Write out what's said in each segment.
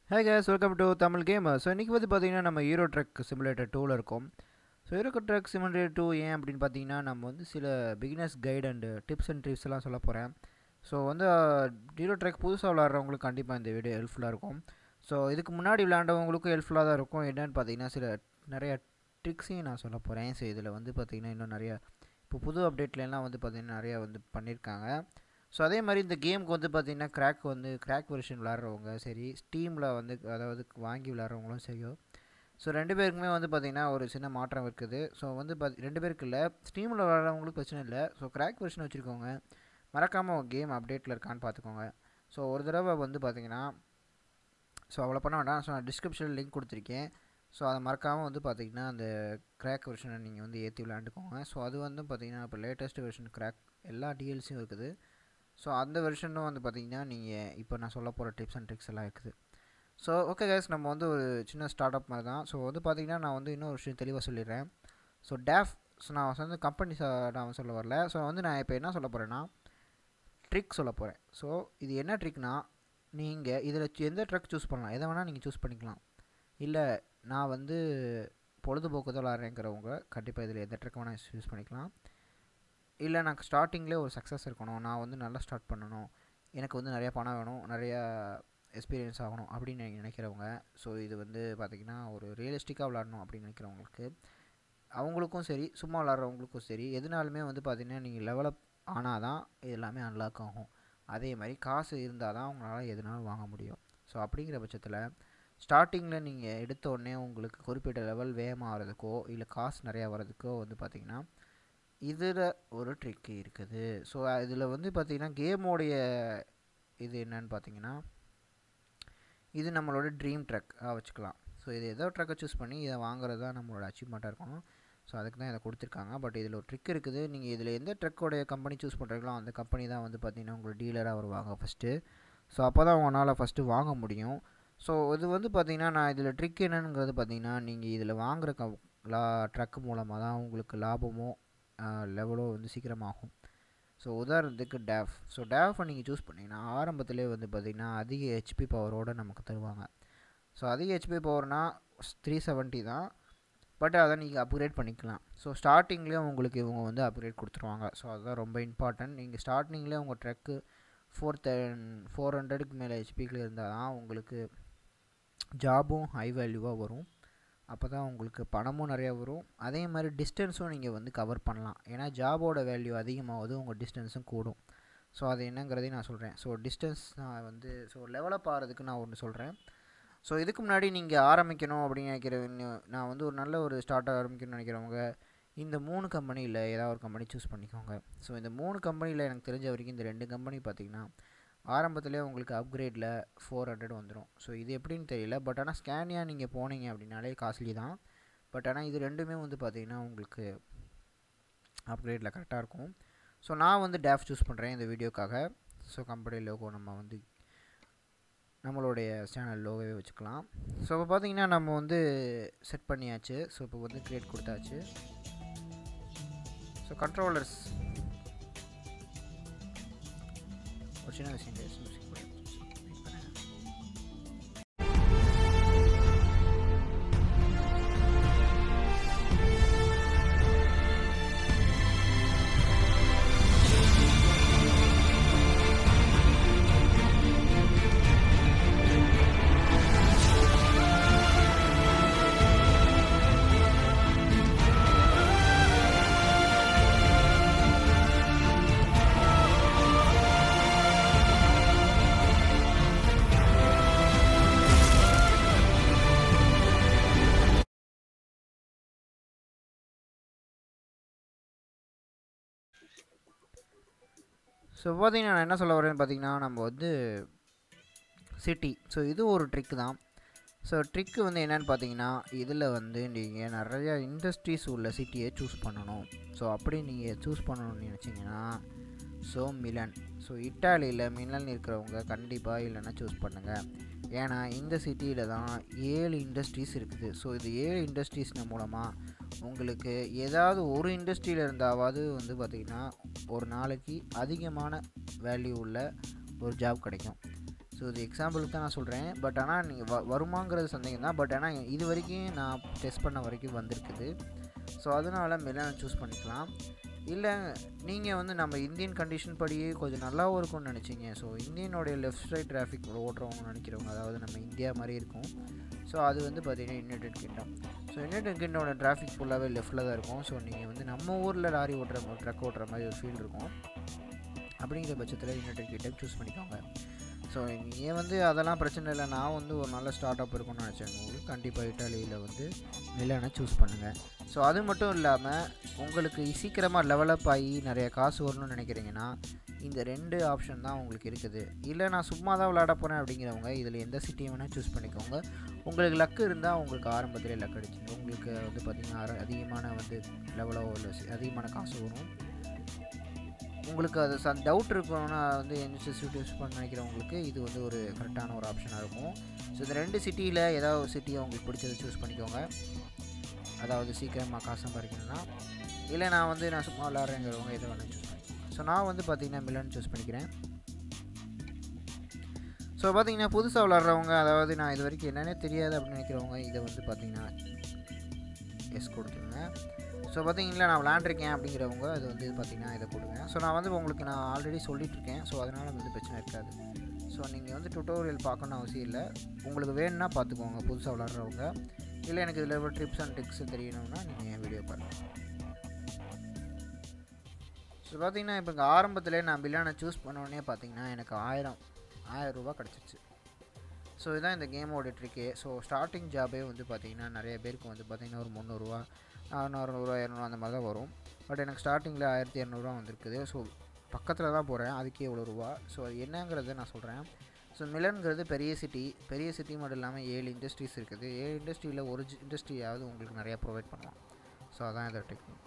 hey guys welcome to Tamil game so இன்றைக்கி வந்து பார்த்தீங்கன்னா நம்ம ஹீரோ ட்ரக் சிமுலேட்டர் டூவில் இருக்கோம் so hero truck simulator two ஏன் அப்படின்னு பார்த்தீங்கன்னா நம்ம வந்து சில beginners guide and tips and trips எல்லாம் சொல்ல போகிறேன் ஸோ வந்து ஹீரோ ட்ரக் புதுசாக விளாட்றவங்களுக்கு கண்டிப்பாக இந்த வீடியோ ஹெல்ப்ஃபுல்லாக இருக்கும் ஸோ இதுக்கு முன்னாடி விளாண்டவங்களுக்கும் ஹெல்ப்ஃபுல்லாக தான் இருக்கும் என்னென்னு பார்த்தீங்கன்னா சில நிறைய ட்ரிக்ஸையும் நான் சொல்ல போகிறேன் ஸோ இதில் வந்து பார்த்திங்கன்னா இன்னும் நிறைய இப்போ புது அப்டேட்லலாம் வந்து பார்த்திங்கன்னா நிறையா வந்து பண்ணியிருக்காங்க ஸோ அதே மாதிரி இந்த கேமுக்கு வந்து பார்த்திங்கன்னா கிராக் வந்து கிராக் வெர்ஷன் விளாட்றவங்க சரி ஸ்டீமில் வந்து அதாவது வாங்கி விளாட்றவங்களும் சரியோ ஸோ ரெண்டு பேருக்குமே வந்து பார்த்திங்கன்னா ஒரு சின்ன மாற்றம் இருக்குது ஸோ வந்து பார்த்தி ரெண்டு பேருக்கு இல்லை ஸ்டீமில் விளாட்றவங்களுக்கு பிரச்சனை இல்லை ஸோ கிராக் வெர்ஷன் வச்சுருக்கோங்க மறக்காமல் கேம் அப்டேட்டில் இருக்கான்னு பார்த்துக்கோங்க ஸோ ஒரு தடவை வந்து பார்த்திங்கன்னா ஸோ அவ்வளோ பண்ண வேண்டாம் ஸோ நான் டிஸ்கிரிப்ஷனில் லிங்க் கொடுத்துருக்கேன் ஸோ அதை மறக்காமல் வந்து பார்த்திங்கன்னா அந்த கிராக் வெர்ஷனை நீங்கள் வந்து ஏற்றி விளாண்டுக்கோங்க ஸோ அது வந்து பார்த்திங்கன்னா இப்போ லேட்டஸ்ட் வெர்ஷன் கிராக் எல்லா டிஎல்சியும் இருக்குது ஸோ அந்த வெர்ஷனும் வந்து பார்த்திங்கன்னா நீங்கள் இப்போ நான் சொல்ல போகிற டிப்ஸ் அண்ட் ட்ரிக்ஸ் எல்லாம் இருக்குது ஸோ ஓகே கேஸ் நம்ம வந்து ஒரு சின்ன ஸ்டார்ட் அப் மாதிரி தான் ஸோ வந்து பார்த்திங்கன்னா நான் வந்து இன்னொரு விஷயம் தெளிவாக சொல்லிடுறேன் ஸோ டேஃப் ஸோ நான் வந்து கம்பெனி நான் சொல்ல வரல ஸோ வந்து நான் இப்போ என்ன சொல்ல போகிறேன்னா ட்ரிக் சொல்ல போகிறேன் ஸோ இது என்ன ட்ரிக்னா நீங்கள் இதில் எந்த ட்ரக் சூஸ் பண்ணலாம் எதை வேணால் நீங்கள் சூஸ் பண்ணிக்கலாம் இல்லை நான் வந்து பொழுதுபோக்கு தான் விளாட்றேங்கிறவங்க கண்டிப்பாக இதில் எந்த ட்ரக் வேணால் யூஸ் பண்ணிக்கலாம் இல்லை எனக்கு ஸ்டார்டிங்லேயே ஒரு சக்ஸஸ் இருக்கணும் நான் வந்து நல்லா ஸ்டார்ட் பண்ணணும் எனக்கு வந்து நிறையா பணம் வேணும் நிறையா எக்ஸ்பீரியன்ஸ் ஆகணும் அப்படின்னு நினைக்கிறவங்க ஸோ இது வந்து பார்த்திங்கன்னா ஒரு ரியலிஸ்டிக்காக விளாடணும் அப்படின்னு நினைக்கிறவங்களுக்கு அவங்களுக்கும் சரி சும்மா விளாட்றவங்களுக்கும் சரி எதுனாலுமே வந்து பார்த்திங்கன்னா நீங்கள் லெவலப் ஆனால் தான் இது எல்லாமே அன்லாக் ஆகும் அதே மாதிரி காசு இருந்தால் தான் உங்களால் எதுனாலும் வாங்க முடியும் ஸோ அப்படிங்கிற பட்சத்தில் ஸ்டார்டிங்கில் நீங்கள் எடுத்த உடனே உங்களுக்கு குறிப்பிட்ட லெவல் வேகமாக ஆகிறதுக்கோ இல்லை காசு நிறையா வர்றதுக்கோ வந்து பார்த்திங்கன்னா இதில் ஒரு ட்ரிக்கு இருக்குது ஸோ இதில் வந்து பார்த்திங்கன்னா கேமோடைய இது என்னன்னு பார்த்தீங்கன்னா இது நம்மளோட ட்ரீம் ட்ரக்காக வச்சுக்கலாம் ஸோ இது ஏதோ ட்ரக்கை சூஸ் பண்ணி இதை வாங்குறது தான் நம்மளோட அச்சீவ்மெண்ட்டாக இருக்கணும் ஸோ அதுக்கு தான் இதை கொடுத்துருக்காங்க பட் இதில் ஒரு ட்ரிக் இருக்குது நீங்கள் இதில் எந்த ட்ரக்கோடைய கம்பெனி சூஸ் பண்ணுறீங்களோ அந்த கம்பெனி தான் வந்து பார்த்திங்கன்னா உங்களுக்கு டீலராக வருவாங்க ஃபஸ்ட்டு ஸோ அப்போ தான் உங்களால் ஃபஸ்ட்டு வாங்க முடியும் ஸோ இது வந்து பார்த்திங்கன்னா நான் இதில் ட்ரிக் என்னங்கிறது பார்த்திங்கன்னா நீங்கள் இதில் வாங்குகிற க லா ட்ரக் மூலமாக தான் உங்களுக்கு லாபமோ லெவலோ வந்து சீக்கிரமாகும் ஸோ உதாரணத்துக்கு டேஃப் ஸோ டேஃபை நீங்கள் சூஸ் பண்ணிங்கன்னா ஆரம்பத்திலே வந்து பார்த்திங்கன்னா அதிக ஹெச்பி பவரோடு நமக்கு தருவாங்க ஸோ அதிக ஹெச்பி பவர்னால் த்ரீ செவன்ட்டி தான் பட் அதை நீங்கள் அப்கிரேட் பண்ணிக்கலாம் ஸோ ஸ்டார்டிங்லேயே உங்களுக்கு இவங்க வந்து அப்கிரேட் கொடுத்துருவாங்க ஸோ அதுதான் ரொம்ப இம்பார்ட்டன்ட் நீங்கள் ஸ்டார்டிங்லேயே உங்கள் ட்ரக்கு ஃபோர் தென் ஃபோர் ஹண்ட்ரடுக்கு மேலே ஹெச்பிக்கில் இருந்தால் தான் உங்களுக்கு ஜாபும் ஹை வேல்யூவாக வரும் அப்போ தான் உங்களுக்கு பணமும் நிறையா வரும் அதே மாதிரி டிஸ்டன்ஸும் நீங்கள் வந்து கவர் பண்ணலாம் ஏன்னா ஜாபோட வேல்யூ அதிகமாகுது உங்கள் டிஸ்டன்ஸும் கூடும் ஸோ அது என்னங்கிறதையும் நான் சொல்கிறேன் ஸோ டிஸ்டன்ஸ் நான் வந்து ஸோ லெவலப் ஆகிறதுக்கு நான் ஒன்று சொல்கிறேன் ஸோ இதுக்கு முன்னாடி நீங்கள் ஆரம்பிக்கணும் அப்படின்னு நினைக்கிற நான் வந்து ஒரு நல்ல ஒரு ஸ்டார்ட் ஆரம்பிக்கணும்னு நினைக்கிறவங்க இந்த மூணு கம்பெனியில் ஏதாவது ஒரு கம்பெனி சூஸ் பண்ணிக்கோங்க ஸோ இந்த மூணு கம்பெனியில் எனக்கு தெரிஞ்ச வரைக்கும் இந்த ரெண்டு கம்பெனி பார்த்திங்கன்னா ஆரம்பத்திலே உங்களுக்கு அப்கிரேடில் ஃபோர் ஹண்ட்ரட் வந்துடும் ஸோ இது எப்படின்னு தெரியல பட் ஆனால் ஸ்கேனியா நீங்கள் போனீங்க அப்படின்னாலே காஸ்ட்லி தான் பட் ஆனால் இது ரெண்டுமே வந்து பார்த்திங்கன்னா உங்களுக்கு அப்கிரேடில் கரெக்டாக இருக்கும் ஸோ நான் வந்து டேஃப் சூஸ் பண்ணுறேன் இந்த வீடியோக்காக ஸோ கம்பெனி லோகோ நம்ம வந்து நம்மளுடைய சேனல் லோகோவே வச்சுக்கலாம் ஸோ இப்போ பார்த்தீங்கன்னா நம்ம வந்து செட் பண்ணியாச்சு ஸோ இப்போ வந்து க்ரியேட் கொடுத்தாச்சு ஸோ கண்ட்ரோலர்ஸ் ஒரு சின்ன விஷயம் மியூசிக் ஸோ பார்த்தீங்கன்னா நான் என்ன சொல்ல வரேன்னு பார்த்தீங்கன்னா நம்ம வந்து சிட்டி ஸோ இது ஒரு ட்ரிக் தான் ஸோ ட்ரிக்கு வந்து என்னென்னு பார்த்தீங்கன்னா இதில் வந்து நீங்கள் நிறையா இண்டஸ்ட்ரீஸ் உள்ள சிட்டியை சூஸ் பண்ணணும் ஸோ அப்படி நீங்கள் சூஸ் பண்ணணும்னு நினச்சிங்கன்னா ஸோ மிலன் ஸோ இட்டாலியில் மிலன் இருக்கிறவங்க கண்டிப்பாக இல்லைன்னா சூஸ் பண்ணுங்கள் ஏன்னா இந்த சிட்டியில் தான் ஏழு இண்டஸ்ட்ரீஸ் இருக்குது ஸோ இது ஏழு இண்டஸ்ட்ரீஸ் மூலமாக உங்களுக்கு ஏதாவது ஒரு இண்டஸ்ட்ரியில் இருந்தாவது வந்து பார்த்திங்கன்னா ஒரு நாளைக்கு அதிகமான வேல்யூ உள்ள ஒரு ஜாப் கிடைக்கும் ஸோ இது எக்ஸாம்பிளுக்கு தான் நான் சொல்கிறேன் பட் ஆனால் நீங்கள் வ வருமாங்கிறது சந்தேகம் தான் பட் ஆனால் இது வரைக்கும் நான் டெஸ்ட் பண்ண வரைக்கும் வந்திருக்குது ஸோ அதனால் மெலானை சூஸ் பண்ணிக்கலாம் இல்லை நீங்கள் வந்து நம்ம இந்தியன் கண்டிஷன் படியே கொஞ்சம் நல்லாவும் இருக்கும்னு நினச்சிங்க ஸோ இந்தியனுடைய லெஃப்ட் சைட் டிராஃபிக் ஓட்டுறவங்க நினைக்கிறவங்க அதாவது நம்ம இந்தியா மாதிரி இருக்கும் ஸோ அது வந்து பார்த்திங்கன்னா யுனைடெட் கிங்டம் ஸோ யுனைடெட் கிங்டமோட டிராஃபிக் ஃபுல்லாகவே லெஃப்ட்டில் தான் இருக்கும் ஸோ நீங்கள் வந்து நம்ம ஊரில் லாரி ஓட்டுற ட்ரக் ஓட்டுற மாதிரி ஒரு ஃபீல் இருக்கும் அப்படிங்கிற பட்சத்தில் யுனைடெட் கிங்டம் சூஸ் பண்ணிக்கோங்க ஸோ நீங்கள் வந்து அதெல்லாம் பிரச்சனை இல்லை நான் வந்து ஒரு நல்ல ஸ்டார்ட் அப் இருக்கும்னு நினச்சேன் உங்களுக்கு கண்டிப்பாக இட்டாலியில் வந்து மிலானை சூஸ் பண்ணுங்கள் ஸோ அது மட்டும் இல்லாமல் உங்களுக்கு சீக்கிரமாக லெவலப் ஆகி நிறைய காசு வரணும்னு நினைக்கிறீங்கன்னா இந்த ரெண்டு ஆப்ஷன் தான் உங்களுக்கு இருக்குது இல்லை நான் சும்மா தான் விளையாட போகிறேன் அப்படிங்கிறவங்க இதில் எந்த சிட்டியை வேணால் சூஸ் பண்ணிக்கோங்க உங்களுக்கு லக்கு இருந்தால் உங்களுக்கு ஆரம்பத்திலே லக் அடிச்சிடும் உங்களுக்கு வந்து பார்த்திங்கன்னா அதிகமான வந்து லெவலோ இல்லை அதிகமான காசு வரும் உங்களுக்கு அது ச டவுட் இருக்கணும்னா வந்து இன்ஸ்டியூட் யூஸ் பண்ண நினைக்கிறவங்களுக்கு இது வந்து ஒரு கரெக்டான ஒரு ஆப்ஷனாக இருக்கும் ஸோ இந்த ரெண்டு சிட்டியில் ஏதாவது ஒரு சிட்டியை உங்களுக்கு பிடிச்சதை சூஸ் பண்ணிக்கோங்க அதாவது சீக்கிரமாக காசு சம்பாதிக்கணும்னா இல்லை நான் வந்து நான் சும்மா விளாட்றேங்கிறவங்க எதை வேணால் சூஸ் பண்ணிக்கோங்க ஸோ நான் வந்து பார்த்திங்கன்னா மிலன் சூஸ் பண்ணிக்கிறேன் ஸோ பார்த்தீங்கன்னா புதுசாக விளாட்றவங்க அதாவது நான் இது வரைக்கும் என்னென்னே தெரியாது அப்படின்னு நினைக்கிறவங்க இதை வந்து பார்த்திங்கன்னா எஸ் கொடுத்துருங்க ஸோ பார்த்தீங்களா நான் விளாண்டுருக்கேன் அப்படிங்கிறவங்க அது வந்து பார்த்திங்கன்னா இதை கொடுங்க ஸோ நான் வந்து உங்களுக்கு நான் ஆல்ரெடி சொல்லிகிட்ருக்கேன் ஸோ அதனால் வந்து பிரச்சனை இருக்காது ஸோ நீங்கள் வந்து டுட்டோரியல் பார்க்கணுன்னு அவசியம் இல்லை உங்களுக்கு வேணும்னா பார்த்துக்கோங்க புதுசாக விளாட்றவங்க இல்லை எனக்கு இதில் எவ்வளோ ட்ரிப்ஸ் அண்ட் ட்ரிக்ஸ் தெரியணும்னா நீங்கள் என் வீடியோ பாருங்கள் ஸோ பார்த்தீங்கன்னா இப்போ இங்கே ஆரம்பத்தில் நான் பில்லானை சூஸ் பண்ணோடனே பார்த்தீங்கன்னா எனக்கு ஆயிரம் ஆயிரம் ரூபா கிடச்சிச்சு ஸோ இதுதான் இந்த கேமோட ட்ரிக்கே ஸோ ஸ்டார்டிங் ஜாபே வந்து பார்த்திங்கன்னா நிறைய பேருக்கு வந்து பார்த்திங்கன்னா ஒரு முந்நூறுரூவா நானூறுரூவா இரநூறுவா அந்த மாதிரி தான் வரும் பட் எனக்கு ஸ்டார்டிங்கில் ஆயிரத்தி இரநூறுவா வந்திருக்குது ஸோ பக்கத்தில் தான் போகிறேன் அதுக்கே இவ்வளோ ரூபா ஸோ அது என்னங்கிறத நான் சொல்கிறேன் ஸோ மிலன்கிறது பெரிய சிட்டி பெரிய சிட்டி மட்டும் இல்லாமல் ஏழு இண்டஸ்ட்ரீஸ் இருக்குது ஏழு இண்டஸ்ட்ரியில் ஒரு இண்டஸ்ட்ரியாவது உங்களுக்கு நிறையா ப்ரொவைட் பண்ணலாம் ஸோ அதான் இதோட டெக்னிக்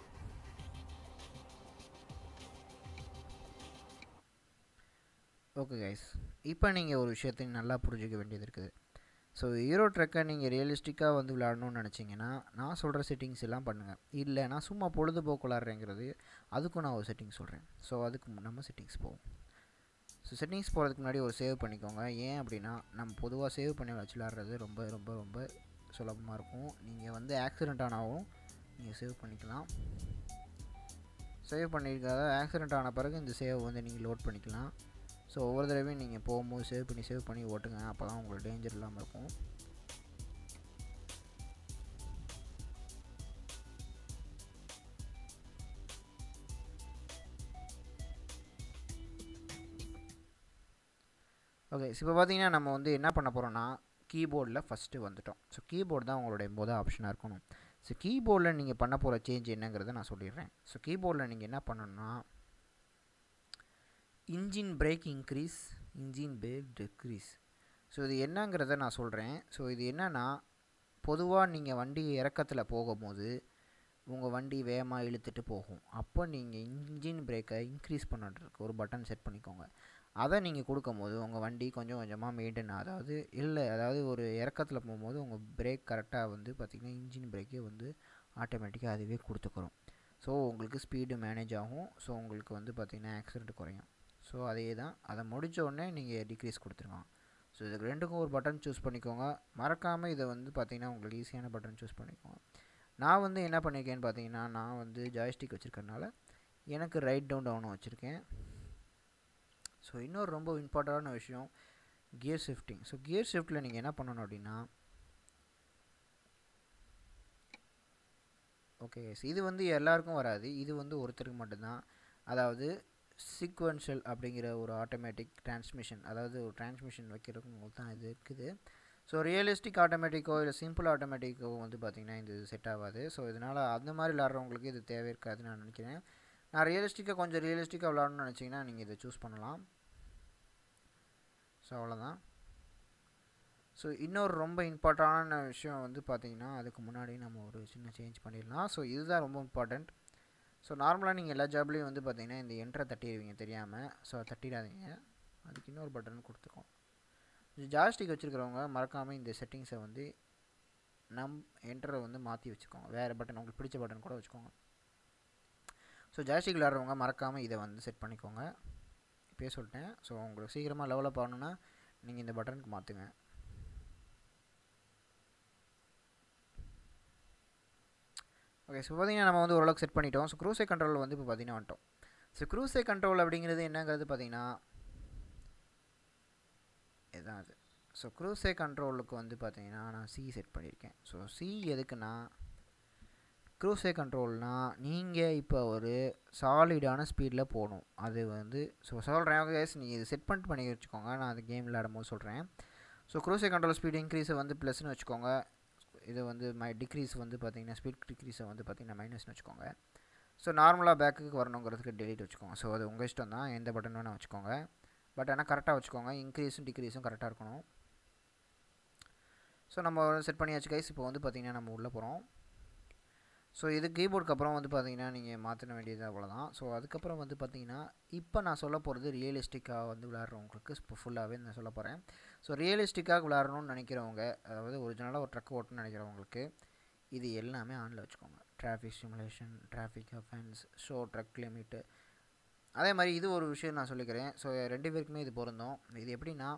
ஓகே கைஸ் இப்போ நீங்கள் ஒரு விஷயத்தையும் நல்லா புரிஞ்சிக்க வேண்டியது இருக்குது ஸோ ஹீரோ ட்ரெக்கை நீங்கள் ரியலிஸ்டிக்காக வந்து விளாடணும்னு நினச்சிங்கன்னா நான் சொல்கிற செட்டிங்ஸ் எல்லாம் பண்ணுங்கள் இல்லை நான் சும்மா பொழுதுபோக்கு விளாட்றேங்கிறது அதுக்கும் நான் ஒரு செட்டிங்ஸ் சொல்கிறேன் ஸோ அதுக்கு நம்ம செட்டிங்ஸ் போவோம் ஸோ செட்டிங்ஸ் போகிறதுக்கு முன்னாடி ஒரு சேவ் பண்ணிக்கோங்க ஏன் அப்படின்னா நம்ம பொதுவாக சேவ் பண்ணி வச்சு விளாட்றது ரொம்ப ரொம்ப ரொம்ப சுலபமாக இருக்கும் நீங்கள் வந்து ஆக்சிடெண்ட் ஆனாலும் நீங்கள் சேவ் பண்ணிக்கலாம் சேவ் பண்ணியிருக்காத ஆக்சிடெண்ட் ஆன பிறகு இந்த சேவ் வந்து நீங்கள் லோட் பண்ணிக்கலாம் ஸோ ஒவ்வொரு தடவையும் நீங்கள் போகும்போது சேவ் பண்ணி சேவ் பண்ணி ஓட்டுங்க அப்போ தான் உங்களுக்கு டேஞ்சர் இல்லாமல் இருக்கும் ஓகே இப்போ பார்த்தீங்கன்னா நம்ம வந்து என்ன பண்ண போகிறோம்னா கீபோர்டில் ஃபஸ்ட்டு வந்துட்டோம் ஸோ கீபோர்டு தான் உங்களுடைய மொதல் ஆப்ஷனாக இருக்கணும் ஸோ கீபோர்டில் நீங்கள் பண்ண போகிற சேஞ்ச் என்னங்கிறத நான் சொல்லிடுறேன் ஸோ கீபோர்டில் நீங்கள் என்ன பண்ணணும்னா engine brake increase engine brake decrease so இது என்னங்கிறத நான் சொல்கிறேன் ஸோ இது என்னென்னா பொதுவாக நீங்கள் வண்டி இறக்கத்தில் போகும்போது உங்கள் வண்டி வேகமாக இழுத்துட்டு போகும் அப்போ நீங்கள் இன்ஜின் பிரேக்கை இன்க்ரீஸ் பண்ணுறதுக்கு ஒரு பட்டன் செட் பண்ணிக்கோங்க அதை நீங்கள் கொடுக்கும்போது உங்கள் வண்டி கொஞ்சம் கொஞ்சமாக மெயின்டைன் அதாவது இல்லை அதாவது ஒரு இறக்கத்தில் போகும்போது உங்கள் பிரேக் கரெக்டாக வந்து பார்த்திங்கன்னா இன்ஜின் பிரேக்கே வந்து ஆட்டோமேட்டிக்காக அதுவே கொடுத்துக்கிறோம் ஸோ உங்களுக்கு ஸ்பீடு மேனேஜ் ஆகும் ஸோ உங்களுக்கு வந்து பார்த்திங்கன்னா ஆக்சிடென்ட் குறையும் ஸோ அதே தான் அதை முடித்த உடனே நீங்கள் டிக்ரீஸ் கொடுத்துருங்க ஸோ இதுக்கு ரெண்டுக்கும் ஒரு பட்டன் சூஸ் பண்ணிக்கோங்க மறக்காமல் இதை வந்து பார்த்திங்கன்னா உங்களுக்கு ஈஸியான பட்டன் சூஸ் பண்ணிக்கோங்க நான் வந்து என்ன பண்ணியிருக்கேன்னு பார்த்தீங்கன்னா நான் வந்து ஜாய்ஸ்டிக் வச்சுருக்கறனால எனக்கு ரைட் டவுன் டவுனும் வச்சுருக்கேன் ஸோ இன்னொரு ரொம்ப இம்பார்ட்டண்டான விஷயம் கியர் ஷிஃப்டிங் ஸோ கியர் ஷிஃப்ட்டில் நீங்கள் என்ன பண்ணணும் அப்படின்னா ஓகே இது வந்து எல்லாருக்கும் வராது இது வந்து ஒருத்தருக்கு மட்டும்தான் அதாவது சீக்வன்ஷியல் அப்படிங்கிற ஒரு ஆட்டோமேட்டிக் டிரான்ஸ்மிஷன் அதாவது ஒரு டிரான்ஸ்மிஷன் வைக்கிறதுக்கு தான் இது இருக்குது ஸோ ரியலிஸ்டிக் ஆட்டோமேட்டிக்கோ இல்லை சிம்பிள் ஆட்டோமேட்டிக்கோ வந்து பார்த்திங்கன்னா இது செட் ஆகாது ஸோ இதனால் அந்த மாதிரி விளாட்றவங்களுக்கு இது தேவை இருக்காதுன்னு நான் நினைக்கிறேன் நான் ரியலிஸ்டிக்காக கொஞ்சம் ரியலிஸ்டிக்காக விளாடணும்னு நினச்சிங்கன்னா நீங்கள் இதை சூஸ் பண்ணலாம் ஸோ அவ்வளோதான் ஸோ இன்னொரு ரொம்ப இம்பார்ட்டண்டான விஷயம் வந்து பார்த்திங்கன்னா அதுக்கு முன்னாடி நம்ம ஒரு சின்ன சேஞ்ச் பண்ணிடலாம் ஸோ இதுதான் ரொம்ப இம்பார்ட்டண்ட் ஸோ நார்மலாக நீங்கள் எல்லா ஜாப்லேயும் வந்து பார்த்திங்கன்னா இந்த என்ட்ரை தட்டிடுவீங்க தெரியாமல் ஸோ தட்டிடாதீங்க அதுக்கு இன்னொரு பட்டன் கொடுத்துக்கோம் ஜாஸ்டிக் வச்சுருக்கிறவங்க மறக்காமல் இந்த செட்டிங்ஸை வந்து நம் என்டரை வந்து மாற்றி வச்சுக்கோங்க வேறு பட்டன் உங்களுக்கு பிடிச்ச பட்டன் கூட வச்சுக்கோங்க ஸோ ஜாஸ்டிக் விளாட்றவங்க மறக்காமல் இதை வந்து செட் பண்ணிக்கோங்க இப்போயே சொல்லிட்டேன் ஸோ உங்களுக்கு சீக்கிரமாக லெவலப் ஆகணுன்னா நீங்கள் இந்த பட்டனுக்கு மாற்றுங்க ஓகே ஸோ பார்த்தீங்கன்னா நம்ம வந்து ஓரளவுக்கு செட் பண்ணிட்டோம் ஸோ க்ரூசை கண்ட்ரோல் வந்து இப்போ பார்த்தீங்கன்னா வந்துட்டோம் ஸோ க்ரூசை கண்ட்ரோல் அப்படிங்கிறது என்னங்கிறது பார்த்தீங்கன்னா இதுதான் அது ஸோ க்ரூசே கண்ட்ரோலுக்கு வந்து பார்த்தீங்கன்னா நான் சி செட் பண்ணியிருக்கேன் ஸோ சி எதுக்குன்னா க்ரூசே கண்ட்ரோல்னால் நீங்கள் இப்போ ஒரு சாலிடான ஸ்பீடில் போகணும் அது வந்து ஸோ சொல்கிறேன் கேஸ் நீங்கள் இது செட் பண்ணிட்டு பண்ணி வச்சுக்கோங்க நான் அது கேம் விளையாடும் சொல்கிறேன் ஸோ க்ரூசே கண்ட்ரோல் ஸ்பீட் இன்க்ரீஸை வந்து ப்ளஸ்னு வச்சுக்கோங்க இது வந்து மை டிக்ரீஸ் வந்து பார்த்தீங்கன்னா ஸ்பீட் டிக்ரீஸை வந்து பார்த்தீங்கன்னா மைனஸ்னு வச்சுக்கோங்க ஸோ நார்மலாக பேக்குக்கு வரணுங்கிறதுக்கு டெலிட் வச்சுக்கோங்க ஸோ அது உங்கள் இஷ்டம் தான் எந்த பட்டன் வேணால் வச்சுக்கோங்க பட் ஆனால் கரெக்டாக வச்சுக்கோங்க இன்க்ரீஸும் டிக்ரீஸும் கரெக்டாக இருக்கணும் ஸோ நம்ம செட் பண்ணியாச்சு கைஸ் இப்போ வந்து பார்த்திங்கன்னா நம்ம உள்ளே போகிறோம் ஸோ இது கீபோர்டுக்கு அப்புறம் வந்து பார்த்திங்கன்னா நீங்கள் மாற்றின வேண்டியது அவ்வளோதான் ஸோ அதுக்கப்புறம் வந்து பார்த்திங்கன்னா இப்போ நான் சொல்ல போகிறது ரியலிஸ்டிக்காக வந்து விளாட்றவங்களுக்கு இப்போ ஃபுல்லாகவே நான் சொல்ல போகிறேன் ஸோ ரியலிஸ்டிக்காக விளாட்றணும்னு நினைக்கிறவங்க அதாவது ஒரிஜினலாக ஒரு ட்ரக் ஓட்டணும்னு நினைக்கிறவங்களுக்கு இது எல்லாமே ஆனில் வச்சுக்கோங்க traffic simulation traffic offence show truck limit அதே மாதிரி இது ஒரு விஷயம் நான் சொல்லிக்கிறேன் ஸோ ரெண்டு பேருக்குமே இது பொருந்தும் இது எப்படின்னா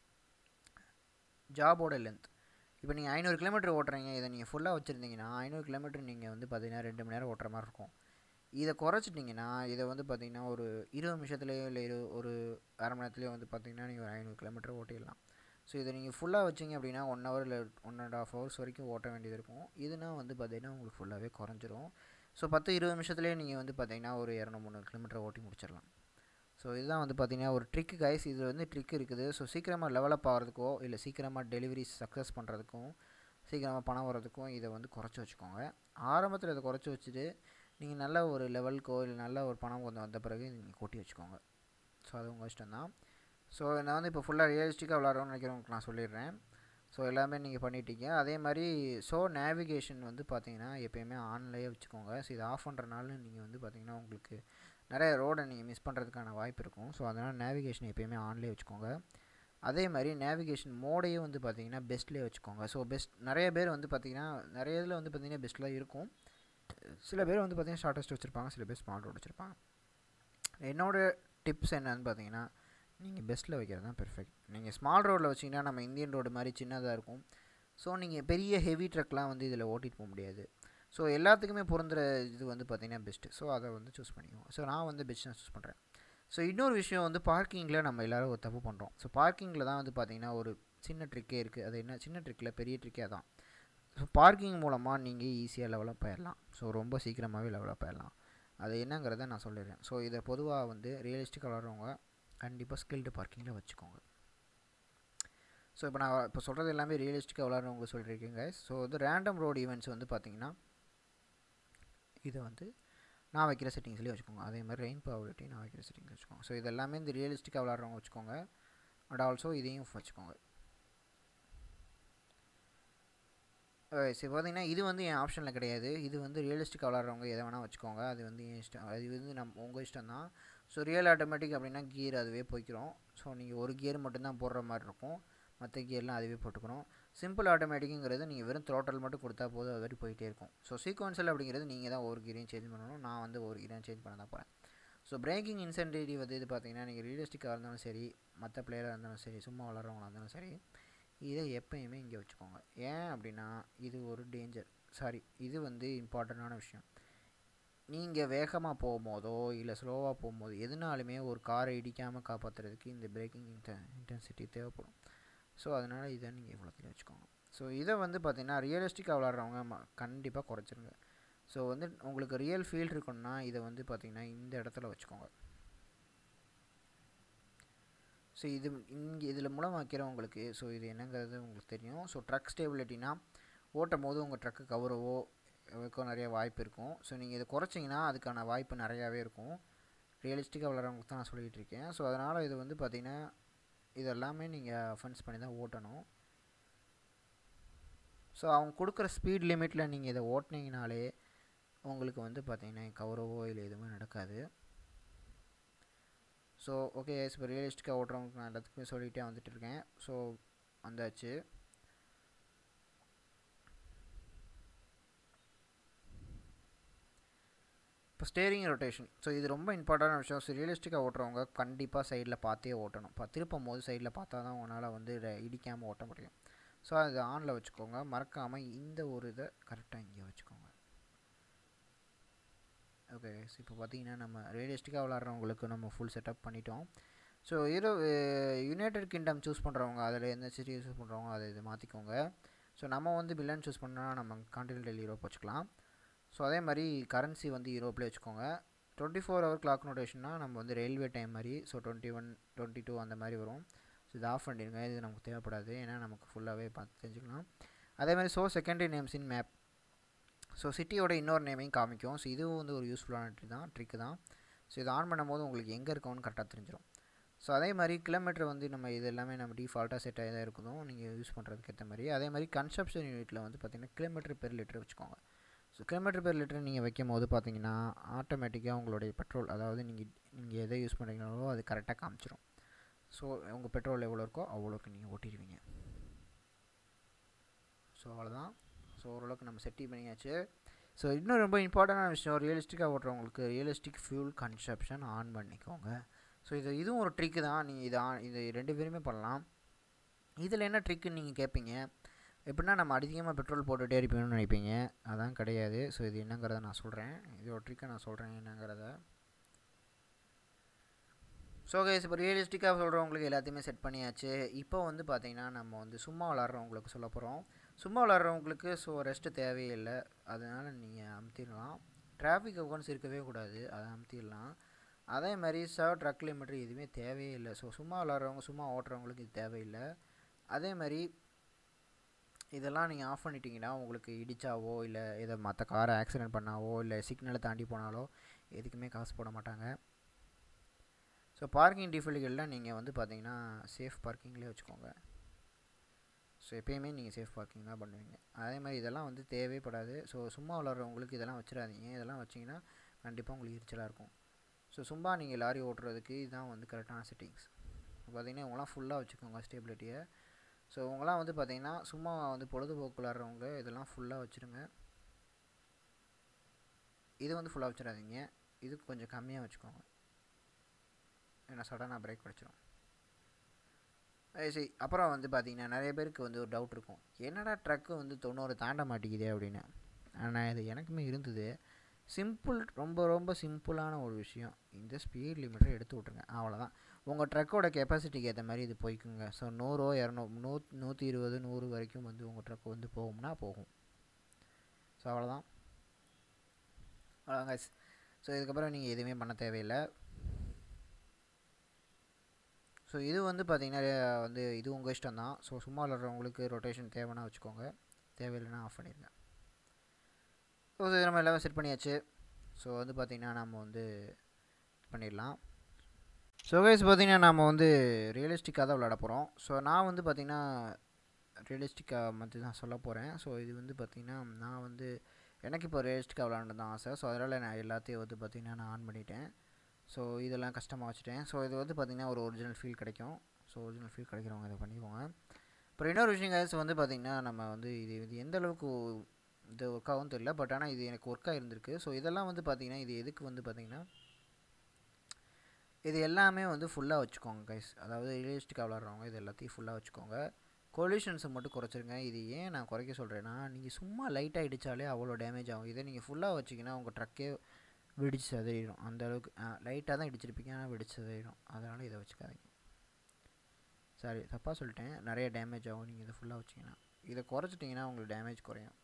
ஜாபோட லென்த் இப்போ நீங்கள் ஐநூறு கிலோமீட்டர் ஓட்டுறீங்க இதை நீங்கள் ஃபுல்லாக வச்சுருந்தீங்கன்னா ஐநூறு கிலோமீட்டர் நீங்கள் வந்து பார்த்தீங்கன்னா ரெண்டு மணி நேரம் ஓட்டுற மாதிரி இருக்கும் இதை குறைச்சிட்டிங்கன்னா இதை வந்து பார்த்திங்கன்னா ஒரு இருபது நிமிஷத்துலேயோ இல்லை இரு ஒரு அரை மணி நேரத்துலேயோ வந்து பார்த்திங்கன்னா நீங்கள் ஒரு ஐநூறு கிலோமீட்டர் ஓட்டிடலாம் ஸோ இதை நீங்கள் ஃபுல்லாக வச்சிங்க அப்படின்னா ஒன் ஹவர் இல்லை ஒன் அண்ட் ஆஃப் ஹவர்ஸ் வரைக்கும் ஓட்ட வேண்டியது இருக்கும் இதுனா வந்து பார்த்திங்கன்னா உங்களுக்கு ஃபுல்லாகவே குறைஞ்சிரும் ஸோ பத்து இருபது நிமிஷத்துலேயே நீங்கள் வந்து பார்த்திங்கன்னா ஒரு இரநூறு முந்நூறு கிலோமீட்டர் ஓட்டி முடிச்சிடலாம் ஸோ இதுதான் வந்து பார்த்திங்கன்னா ஒரு ட்ரிக்கு கைஸ் இது வந்து ட்ரிக் இருக்குது ஸோ சீக்கிரமாக டெவலப் ஆகிறதுக்கோ இல்லை சீக்கிரமாக டெலிவரி சக்ஸஸ் பண்ணுறதுக்கும் சீக்கிரமாக பணம் வர்றதுக்கும் இதை வந்து குறைச்சி வச்சுக்கோங்க ஆரம்பத்தில் இதை குறைச்சி வச்சுட்டு நீங்கள் நல்ல ஒரு லெவலுக்கோ இல்லை நல்ல ஒரு பணம் கொஞ்சம் வந்த பிறகு நீங்கள் கூட்டி வச்சுக்கோங்க ஸோ அது உங்கள் இஷ்டம் தான் ஸோ நான் வந்து இப்போ ஃபுல்லாக ரியலிஸ்டிக்காக விளாட்றோன்னு நினைக்கிறவங்களுக்கு நான் சொல்லிடுறேன் ஸோ எல்லாமே நீங்கள் பண்ணிட்டீங்க அதே மாதிரி ஸோ நேவிகேஷன் வந்து பார்த்தீங்கன்னா எப்போயுமே ஆன்லேயே வச்சுக்கோங்க ஸோ இது ஆஃப் பண்ணுறனால நீங்கள் வந்து பார்த்தீங்கன்னா உங்களுக்கு நிறைய ரோடை நீங்கள் மிஸ் பண்ணுறதுக்கான வாய்ப்பு இருக்கும் ஸோ அதனால் நேவிகேஷன் எப்போயுமே ஆன்லேயே வச்சுக்கோங்க அதே மாதிரி நேவிகேஷன் மோடையும் வந்து பார்த்தீங்கன்னா பெஸ்ட்லேயே வச்சுக்கோங்க ஸோ பெஸ்ட் நிறைய பேர் வந்து பார்த்தீங்கன்னா நிறைய இதில் வந்து பார்த்தீங்கன்னா பெஸ்ட்டில் இருக்கும் சில பேர் வந்து பார்த்தீங்கன்னா ஷார்ட்டஸ்ட் வச்சுருப்பாங்க சில பேர் ஸ்மார்ட் ரோட் வச்சுருப்பாங்க என்னோடய டிப்ஸ் என்னன்னு பார்த்தீங்கன்னா நீங்கள் பெஸ்ட்டில் வைக்கிறது தான் பெர்ஃபெக்ட் நீங்கள் ஸ்மால் ரோடில் வச்சிங்கன்னா நம்ம இந்தியன் ரோடு மாதிரி சின்னதாக இருக்கும் ஸோ நீங்கள் பெரிய ஹெவி ட்ரக்லாம் வந்து இதில் ஓட்டிகிட்டு போக முடியாது ஸோ எல்லாத்துக்குமே பொருந்துகிற இது வந்து பார்த்திங்கன்னா பெஸ்ட்டு ஸோ அதை வந்து சூஸ் பண்ணிக்குவோம் ஸோ நான் வந்து பெஸ்ட் சூஸ் பண்ணுறேன் ஸோ இன்னொரு விஷயம் வந்து பார்க்கிங்கில் நம்ம எல்லோரும் ஒரு தப்பு பண்ணுறோம் ஸோ பார்க்கிங்கில் தான் வந்து பார்த்திங்கன்னா ஒரு சின்ன ட்ரிக்கே இருக்குது அது என்ன சின்ன ட்ரிக்கில் பெரிய ட்ரிக்கே தான் ஸோ பார்க்கிங் மூலமாக நீங்கள் ஈஸியாக லெவலப் ஆயிடலாம் ஸோ ரொம்ப சீக்கிரமாகவே லெவலப் ஆயிடலாம் அது என்னங்கிறத நான் சொல்லிடுறேன் ஸோ இதை பொதுவாக வந்து ரியலிஸ்டிக்காக விளாட்றவங்க கண்டிப்பாக ஸ்கில்டு பார்க்கிங்கில் வச்சுக்கோங்க ஸோ இப்போ நான் இப்போ சொல்கிறது எல்லாமே ரியலிஸ்டிக்காக விளாட்றவங்க சொல்லியிருக்கேங்க ஸோ வந்து ரேண்டம் ரோடு ஈவெண்ட்ஸ் வந்து பார்த்திங்கன்னா இதை வந்து நான் வைக்கிற செட்டிங்ஸ்லேயே வச்சுக்கோங்க அதே மாதிரி ரெயின் ப்ராபிலிட்டி நான் வைக்கிற செட்டிங்ஸ் வச்சுக்கோங்க ஸோ இது எல்லாமே இந்த ரியலிஸ்டிக்காக விளாட்றவங்க வச்சுக்கோங்க அண்ட் ஆல்சோ இதையும் வச்சுக்கோங்க சரி பார்த்தீங்கன்னா இது வந்து என் ஆப்ஷனில் கிடையாது இது வந்து ரியலிஸ்டிக்காக விளாட்றவங்க எதை வேணால் வச்சுக்கோங்க அது வந்து என் இஷ்டம் அது வந்து நம் உங்கள் இஷ்டம் தான் ஸோ ரியல் ஆட்டோமேட்டிக் அப்படின்னா கியர் அதுவே போய்க்கிறோம் ஸோ நீங்கள் ஒரு கியர் மட்டும்தான் போடுற மாதிரி இருக்கும் மற்ற கியர்லாம் அதுவே போட்டுக்கணும் சிம்பிள் ஆட்டோமேட்டிக்குங்கிறது நீங்கள் வெறும் த்ரோட்டல் மட்டும் கொடுத்தா போதும் அது வரை போயிட்டே இருக்கும் ஸோ சீக்வன்சல் அப்படிங்கிறது நீங்கள் தான் ஒவ்வொரு கீரையும் சேஞ்ச் பண்ணணும் நான் வந்து ஒவ்வொரு கீரையும் சேஞ்ச் பண்ண தான் போகிறேன் ஸோ பிரேக்கிங் இன்சென்டிவ் வந்து இது பார்த்தீங்கன்னா நீங்கள் ரியலிஸ்டிக்காக இருந்தாலும் சரி மற்ற பிளேயராக இருந்தாலும் சரி சும்மா வளர்கிறவங்களாக இருந்தாலும் சரி இதை எப்பயுமே இங்கே வச்சுக்கோங்க ஏன் அப்படின்னா இது ஒரு டேஞ்சர் சாரி இது வந்து இம்பார்ட்டண்ட்டான விஷயம் நீங்கள் வேகமாக போகும்போதோ இல்லை ஸ்லோவாக போகும்போது எதுனாலுமே ஒரு காரை இடிக்காமல் காப்பாற்றுறதுக்கு இந்த பிரேக்கிங் இன்ட இன்டென்சிட்டி தேவைப்படும் ஸோ அதனால் இதை நீங்கள் இவ்வளோத்தையும் வச்சுக்கோங்க ஸோ இதை வந்து பார்த்திங்கன்னா ரியலிஸ்டிக்காக விளாட்றவங்க கண்டிப்பாக குறைச்சிருங்க ஸோ வந்து உங்களுக்கு ரியல் ஃபீல் இருக்கணும்னா இதை வந்து பார்த்திங்கன்னா இந்த இடத்துல வச்சுக்கோங்க ஸோ இது இங்கே இதில் மூலம் வைக்கிறவங்களுக்கு ஸோ இது என்னங்கிறது உங்களுக்கு தெரியும் ஸோ ட்ரக் ஸ்டேபிலிட்டினா ஓட்டும் போது உங்கள் ட்ரக்கு கவரவோ வைக்க நிறைய வாய்ப்பு இருக்கும் ஸோ நீங்கள் இதை குறைச்சிங்கன்னா அதுக்கான வாய்ப்பு நிறையாவே இருக்கும் ரியலிஸ்டிக்காக விளாட்றவங்களுக்கு தான் நான் சொல்லிகிட்டு இருக்கேன் ஸோ அதனால் இது வந்து பார்த்திங்கன்னா இது எல்லாமே நீங்கள் அஃபென்ஸ் பண்ணி தான் ஓட்டணும் ஸோ அவங்க கொடுக்குற ஸ்பீட் லிமிட்டில் நீங்கள் இதை ஓட்டினீங்கனாலே உங்களுக்கு வந்து பார்த்திங்கன்னா கவரவோ இல்லை எதுவுமே நடக்காது ஸோ ஓகே இப்போ ரியலிஸ்டிக்காக ஓட்டுறவங்களுக்கு நான் எல்லாத்துக்குமே சொல்லிகிட்டே வந்துட்டு இருக்கேன் ஸோ வந்தாச்சு இப்போ ஸ்டேரிங் ரொட்டேஷன் ஸோ இது ரொம்ப இம்பார்ட்டண்டான விஷயம் ஸோ ரியலிஸ்டிக்காக ஓட்டுறவங்க கண்டிப்பாக சைடில் பார்த்தே ஓட்டணும் இப்போ திருப்பும் போது சைடில் பார்த்தா தான் உங்களால் வந்து இடிக்காமல் ஓட்ட முடியும் ஸோ அது ஆனில் வச்சுக்கோங்க மறக்காமல் இந்த ஒரு இதை கரெக்டாக இங்கே வச்சுக்கோங்க ஓகே இப்போ பார்த்தீங்கன்னா நம்ம ரியலிஸ்டிக்காக விளாட்றவங்களுக்கு நம்ம ஃபுல் செட்டப் பண்ணிட்டோம் ஸோ இரு யுனைடெட் கிங்டம் சூஸ் பண்ணுறவங்க அதில் எந்த சிட்டி சூஸ் பண்ணுறவங்க அதை இது மாற்றிக்கோங்க ஸோ நம்ம வந்து வில்லன் சூஸ் பண்ணால் நம்ம கான்டினென்டல் யூரோப் வச்சுக்கலாம் ஸோ அதே மாதிரி கரன்சி வந்து யூரோப்லேயே வச்சுக்கோங்க டுவெண்ட்டி ஃபோர் ஹவர் கிளாக் நோட்டேஷன்னா நம்ம வந்து ரயில்வே டைம் மாதிரி so twenty one twenty two அந்த மாதிரி வரும் ஸோ இது ஆஃப் பண்ணிடுங்க இது நமக்கு தேவைப்படாது ஏன்னா நமக்கு ஃபுல்லாகவே பார்த்து தெரிஞ்சுக்கலாம் அதே மாதிரி so secondary names in map so சிட்டியோட இன்னொரு நேமையும் காமிக்கும் ஸோ இதுவும் வந்து ஒரு யூஸ்ஃபுல்லான ட்ரிக் தான் ட்ரிக்கு தான் ஸோ இது ஆன் பண்ணும்போது உங்களுக்கு எங்கே இருக்கோன்னு கரெக்டாக தெரிஞ்சிடும் ஸோ அதே மாதிரி கிலோமீட்டர் வந்து நம்ம இது எல்லாமே நம்ம டிஃபால்ட்டாக செட் ஆகி தான் இருக்குதும் நீங்கள் யூஸ் பண்ணுறதுக்கு ஏற்ற மாதிரி அதே மாதிரி கன்சப்ஷன் யூனிட்டில் வந்து பார்த்திங்கன்னா கிலோமீட்டர் பெர் லிட்டர் வச்சுக்கோங்க ஸோ கிலோமீட்டர் பெர் லிட்டர் நீங்கள் வைக்கும் போது பார்த்தீங்கன்னா ஆட்டோமேட்டிக்காக உங்களுடைய பெட்ரோல் அதாவது நீங்கள் நீங்கள் எதை யூஸ் பண்ணுறீங்களோ அது கரெக்டாக காமிச்சிடும் ஸோ உங்கள் பெட்ரோல் எவ்வளோ இருக்கோ அவ்வளோக்கு நீங்கள் ஓட்டிடுவீங்க ஸோ அவ்வளோதான் ஸோ ஓரளவுக்கு நம்ம செட்டி பண்ணியாச்சு ஸோ இன்னும் ரொம்ப இம்பார்ட்டண்டான விஷயம் ரியலிஸ்டிக்காக ஓட்டுறவங்களுக்கு ரியலிஸ்டிக் ஃபியூல் கன்சப்ஷன் ஆன் பண்ணிக்கோங்க ஸோ இது இதுவும் ஒரு ட்ரிக்கு தான் நீங்கள் இது ஆன் இது ரெண்டு பேருமே பண்ணலாம் இதில் என்ன ட்ரிக்குன்னு நீங்கள் கேட்பீங்க எப்படின்னா நம்ம அதிகமாக பெட்ரோல் போட்டுகிட்டே இருப்பீங்கன்னு நினைப்பீங்க அதான் கிடையாது ஸோ இது என்னங்கிறத நான் சொல்கிறேன் இதோட ட்ரிக்கை நான் சொல்கிறேன் என்னங்கிறத ஸோ கைஸ் இப்போ ரியலிஸ்டிக்காக சொல்கிறவங்களுக்கு எல்லாத்தையுமே செட் பண்ணியாச்சு இப்போ வந்து பார்த்திங்கன்னா நம்ம வந்து சும்மா விளாட்றவங்களுக்கு சொல்ல போகிறோம் சும்மா விளாட்றவங்களுக்கு ஸோ ரெஸ்ட்டு தேவையில்லை அதனால் நீங்கள் அமுத்திடலாம் டிராஃபிக் அக்கௌண்ட்ஸ் இருக்கவே கூடாது அதை அமுத்திடலாம் அதே மாதிரி சர்வ் ட்ரக் லிமிட்ரு எதுவுமே தேவையே இல்லை ஸோ சும்மா விளாட்றவங்க சும்மா ஓட்டுறவங்களுக்கு இது தேவையில்லை அதே மாதிரி இதெல்லாம் நீங்கள் ஆஃப் பண்ணிட்டீங்கன்னா உங்களுக்கு இடிச்சாவோ இல்லை இதை மற்ற காரை ஆக்சிடென்ட் பண்ணாவோ இல்லை சிக்னலை தாண்டி போனாலோ எதுக்குமே காசு போட மாட்டாங்க ஸோ பார்க்கிங் டிஃபிகல்ட்டில் நீங்கள் வந்து பார்த்தீங்கன்னா சேஃப் பார்க்கிங்லேயே வச்சுக்கோங்க ஸோ எப்பயுமே நீங்கள் சேஃப் பார்க்கிங் தான் பண்ணுவீங்க அதே மாதிரி இதெல்லாம் வந்து தேவைப்படாது ஸோ சும்மா விளாட்றவங்களுக்கு இதெல்லாம் வச்சிடாதீங்க இதெல்லாம் வச்சிங்கன்னா கண்டிப்பாக உங்களுக்கு எரிச்சலாக இருக்கும் ஸோ சும்மா நீங்கள் லாரி ஓட்டுறதுக்கு இதுதான் வந்து கரெக்டான செட்டிங்ஸ் பார்த்தீங்கன்னா இவங்களாம் ஃபுல்லாக வச்சுக்கோங்க ஸ்டேபிலிட்டியை ஸோ உங்களாம் வந்து பார்த்தீங்கன்னா சும்மா வந்து பொழுதுபோக்கு விளாட்றவங்க இதெல்லாம் ஃபுல்லாக வச்சுருங்க இது வந்து ஃபுல்லாக வச்சிடாதீங்க இதுக்கு கொஞ்சம் கம்மியாக வச்சுக்கோங்க ஏன்னா சடனாக பிரேக் படிச்சிடும் சரி அப்புறம் வந்து பார்த்தீங்கன்னா நிறைய பேருக்கு வந்து ஒரு டவுட் இருக்கும் என்னடா ட்ரக்கு வந்து தொண்ணூறு தாண்ட மாட்டேங்குதே அப்படின்னு ஆனால் இது எனக்குமே இருந்தது சிம்பிள் ரொம்ப ரொம்ப சிம்பிளான ஒரு விஷயம் இந்த ஸ்பீட் லிமிட்டை எடுத்து விட்ருங்க அவ்வளோதான் உங்கள் ட்ரக்கோட கெப்பாசிட்டிக்கு ஏற்ற மாதிரி இது போய்க்குங்க ஸோ நூறோ இரநூ நூ நூற்றி இருபது நூறு வரைக்கும் வந்து உங்கள் ட்ரக் வந்து போகும்னா போகும் ஸோ அவ்வளோதான் அவ்வளோதாங்க ஸோ இதுக்கப்புறம் நீங்கள் எதுவுமே பண்ண தேவையில்லை ஸோ இது வந்து பார்த்திங்கன்னா வந்து இது உங்கள் இஷ்டம் தான் ஸோ சும்மா விளாட்றவங்களுக்கு ரொட்டேஷன் தேவைன்னா வச்சுக்கோங்க தேவையில்லைன்னா ஆஃப் பண்ணிடுங்க ஸோ இது நம்ம எல்லாமே செட் பண்ணியாச்சு ஸோ வந்து பார்த்திங்கன்னா நம்ம வந்து பண்ணிடலாம் ஸோ கைஸ் பார்த்திங்கன்னா நம்ம வந்து ரியலிஸ்டிக்காக தான் விளாட போகிறோம் ஸோ நான் வந்து பார்த்திங்கன்னா ரியலிஸ்டிக்காக மட்டும் தான் சொல்ல போகிறேன் ஸோ இது வந்து பார்த்திங்கன்னா நான் வந்து எனக்கு இப்போ ரியலிஸ்டிக்காக விளாண்டு தான் ஆசை ஸோ அதனால் நான் எல்லாத்தையும் வந்து பார்த்திங்கன்னா நான் ஆன் பண்ணிட்டேன் ஸோ இதெல்லாம் கஷ்டமாக வச்சுட்டேன் ஸோ இது வந்து பார்த்திங்கன்னா ஒரு ஒரிஜினல் ஃபீல் கிடைக்கும் ஸோ ஒரிஜினல் ஃபீல் கிடைக்கிறவங்க இதை பண்ணிக்கோங்க அப்புறம் இன்னொரு விஷயம் கைஸ் வந்து பார்த்திங்கன்னா நம்ம வந்து இது இது எந்த அளவுக்கு இது ஒர்க் ஆகும் தெரியல பட் ஆனால் இது எனக்கு ஒர்க்காக இருந்திருக்கு ஸோ இதெல்லாம் வந்து பார்த்திங்கன்னா இது எதுக்கு வந்து பார்த்திங்கன்னா இது எல்லாமே வந்து ஃபுல்லாக வச்சுக்கோங்க கைஸ் அதாவது ரியலிஸ்டிக்காக விளாட்றவங்க இது எல்லாத்தையும் ஃபுல்லாக வச்சுக்கோங்க கொலிஷன்ஸை மட்டும் குறைச்சிருங்க இது ஏன் நான் குறைக்க சொல்கிறேன்னா நீங்கள் சும்மா லைட்டாக இடித்தாலே அவ்வளோ டேமேஜ் ஆகும் இதை நீங்கள் ஃபுல்லாக வச்சிங்கன்னா உங்கள் ட்ரக்கே வெடிச்சு சதறிடும் அந்த அளவுக்கு லைட்டாக தான் இடிச்சிருப்பீங்க ஆனால் வெடிச்சு சதறிடும் அதனால் இதை வச்சுக்காதீங்க சாரி தப்பாக சொல்லிட்டேன் நிறைய டேமேஜ் ஆகும் நீங்கள் இதை ஃபுல்லாக வச்சிங்கன்னா இதை குறைச்சிட்டிங்கன்னா உங்களுக்கு டேமேஜ் குறையும்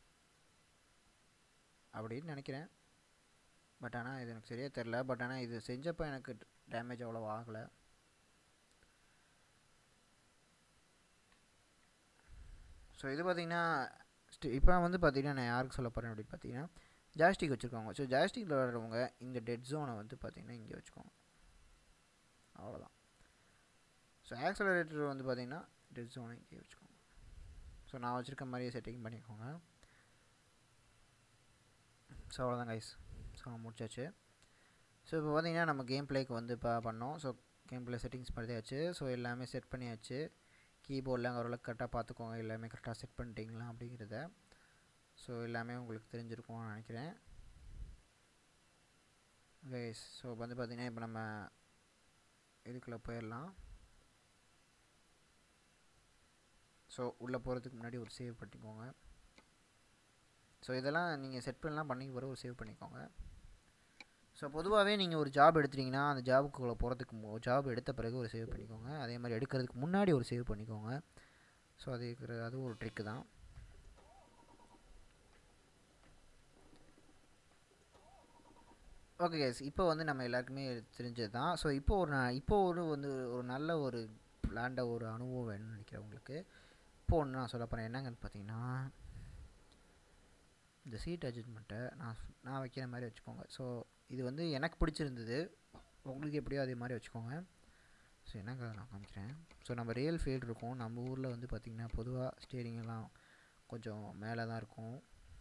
அப்படின்னு நினைக்கிறேன் பட் ஆனால் இது எனக்கு சரியாக தெரில பட் ஆனால் இது செஞ்சப்போ எனக்கு டேமேஜ் அவ்வளோ ஆகலை ஸோ இது பார்த்திங்கன்னா இப்போ வந்து பார்த்திங்கன்னா நான் யாருக்கு சொல்ல போகிறேன் அப்படின்னு பார்த்தீங்கன்னா ஜாஸ்டிக் வச்சுருக்கோங்க ஸோ ஜாஸ்டிக்கில் விளாட்றவங்க இந்த டெட் ஜோனை வந்து பார்த்திங்கன்னா இங்கே வச்சுக்கோங்க அவ்வளோதான் ஸோ ஆக்சலரேட்டர் வந்து பார்த்திங்கன்னா டெட் ஜோனை இங்கே வச்சுக்கோங்க ஸோ நான் வச்சுருக்க மாதிரியே செட்டிங் பண்ணிக்கோங்க ஸோ அவ்வளோதான் கைஸ் ஸோ முடிச்சாச்சு ஸோ இப்போ பார்த்தீங்கன்னா நம்ம கேம் பிளேக்கு வந்து இப்போ பண்ணோம் ஸோ கேம் பிளே செட்டிங்ஸ் பண்ணியாச்சு ஸோ எல்லாமே செட் பண்ணியாச்சு கீபோர்ட்லாம் ஓரளவுக்கு கரெக்டாக பார்த்துக்கோங்க எல்லாமே கரெக்டாக செட் பண்ணிட்டீங்களா அப்படிங்கிறத ஸோ எல்லாமே உங்களுக்கு தெரிஞ்சிருக்கும்னு நினைக்கிறேன் கைஸ் ஸோ வந்து பார்த்தீங்கன்னா இப்போ நம்ம இதுக்குள்ளே போயிடலாம் ஸோ உள்ளே போகிறதுக்கு முன்னாடி ஒரு சேவ் பண்ணிக்கோங்க ஸோ இதெல்லாம் நீங்கள் செட் பண்ணலாம் பண்ணி பிறகு ஒரு சேவ் பண்ணிக்கோங்க ஸோ பொதுவாகவே நீங்கள் ஒரு ஜாப் எடுத்துட்டிங்கன்னா அந்த ஜாபுக்குள்ளே போகிறதுக்கு ஜாப் எடுத்த பிறகு ஒரு சேவ் பண்ணிக்கோங்க அதே மாதிரி எடுக்கிறதுக்கு முன்னாடி ஒரு சேவ் பண்ணிக்கோங்க ஸோ அது இருக்கிற அதுவும் ஒரு ட்ரிக்கு தான் ஓகே கேஸ் இப்போ வந்து நம்ம எல்லாருக்குமே தெரிஞ்சது தான் ஸோ இப்போ ஒரு நான் இப்போ ஒரு வந்து ஒரு நல்ல ஒரு பிளான்ட ஒரு அனுபவம் வேணும்னு நினைக்கிறேன் உங்களுக்கு இப்போ ஒன்று நான் சொல்ல போகிறேன் என்னங்கன்னு பார்த்தீங்கன்னா இந்த சீட் அட்ஜஸ்ட்மெண்ட்டை நான் நான் வைக்கிற மாதிரி வச்சுக்கோங்க ஸோ இது வந்து எனக்கு பிடிச்சிருந்தது உங்களுக்கு எப்படியோ அதே மாதிரி வச்சுக்கோங்க ஸோ என்னங்க நான் காமிக்கிறேன் ஸோ நம்ம ரியல் ஃபீல்டு இருக்கும் நம்ம ஊரில் வந்து பார்த்திங்கன்னா பொதுவாக ஸ்டேரிங் எல்லாம் கொஞ்சம் மேலே தான் இருக்கும்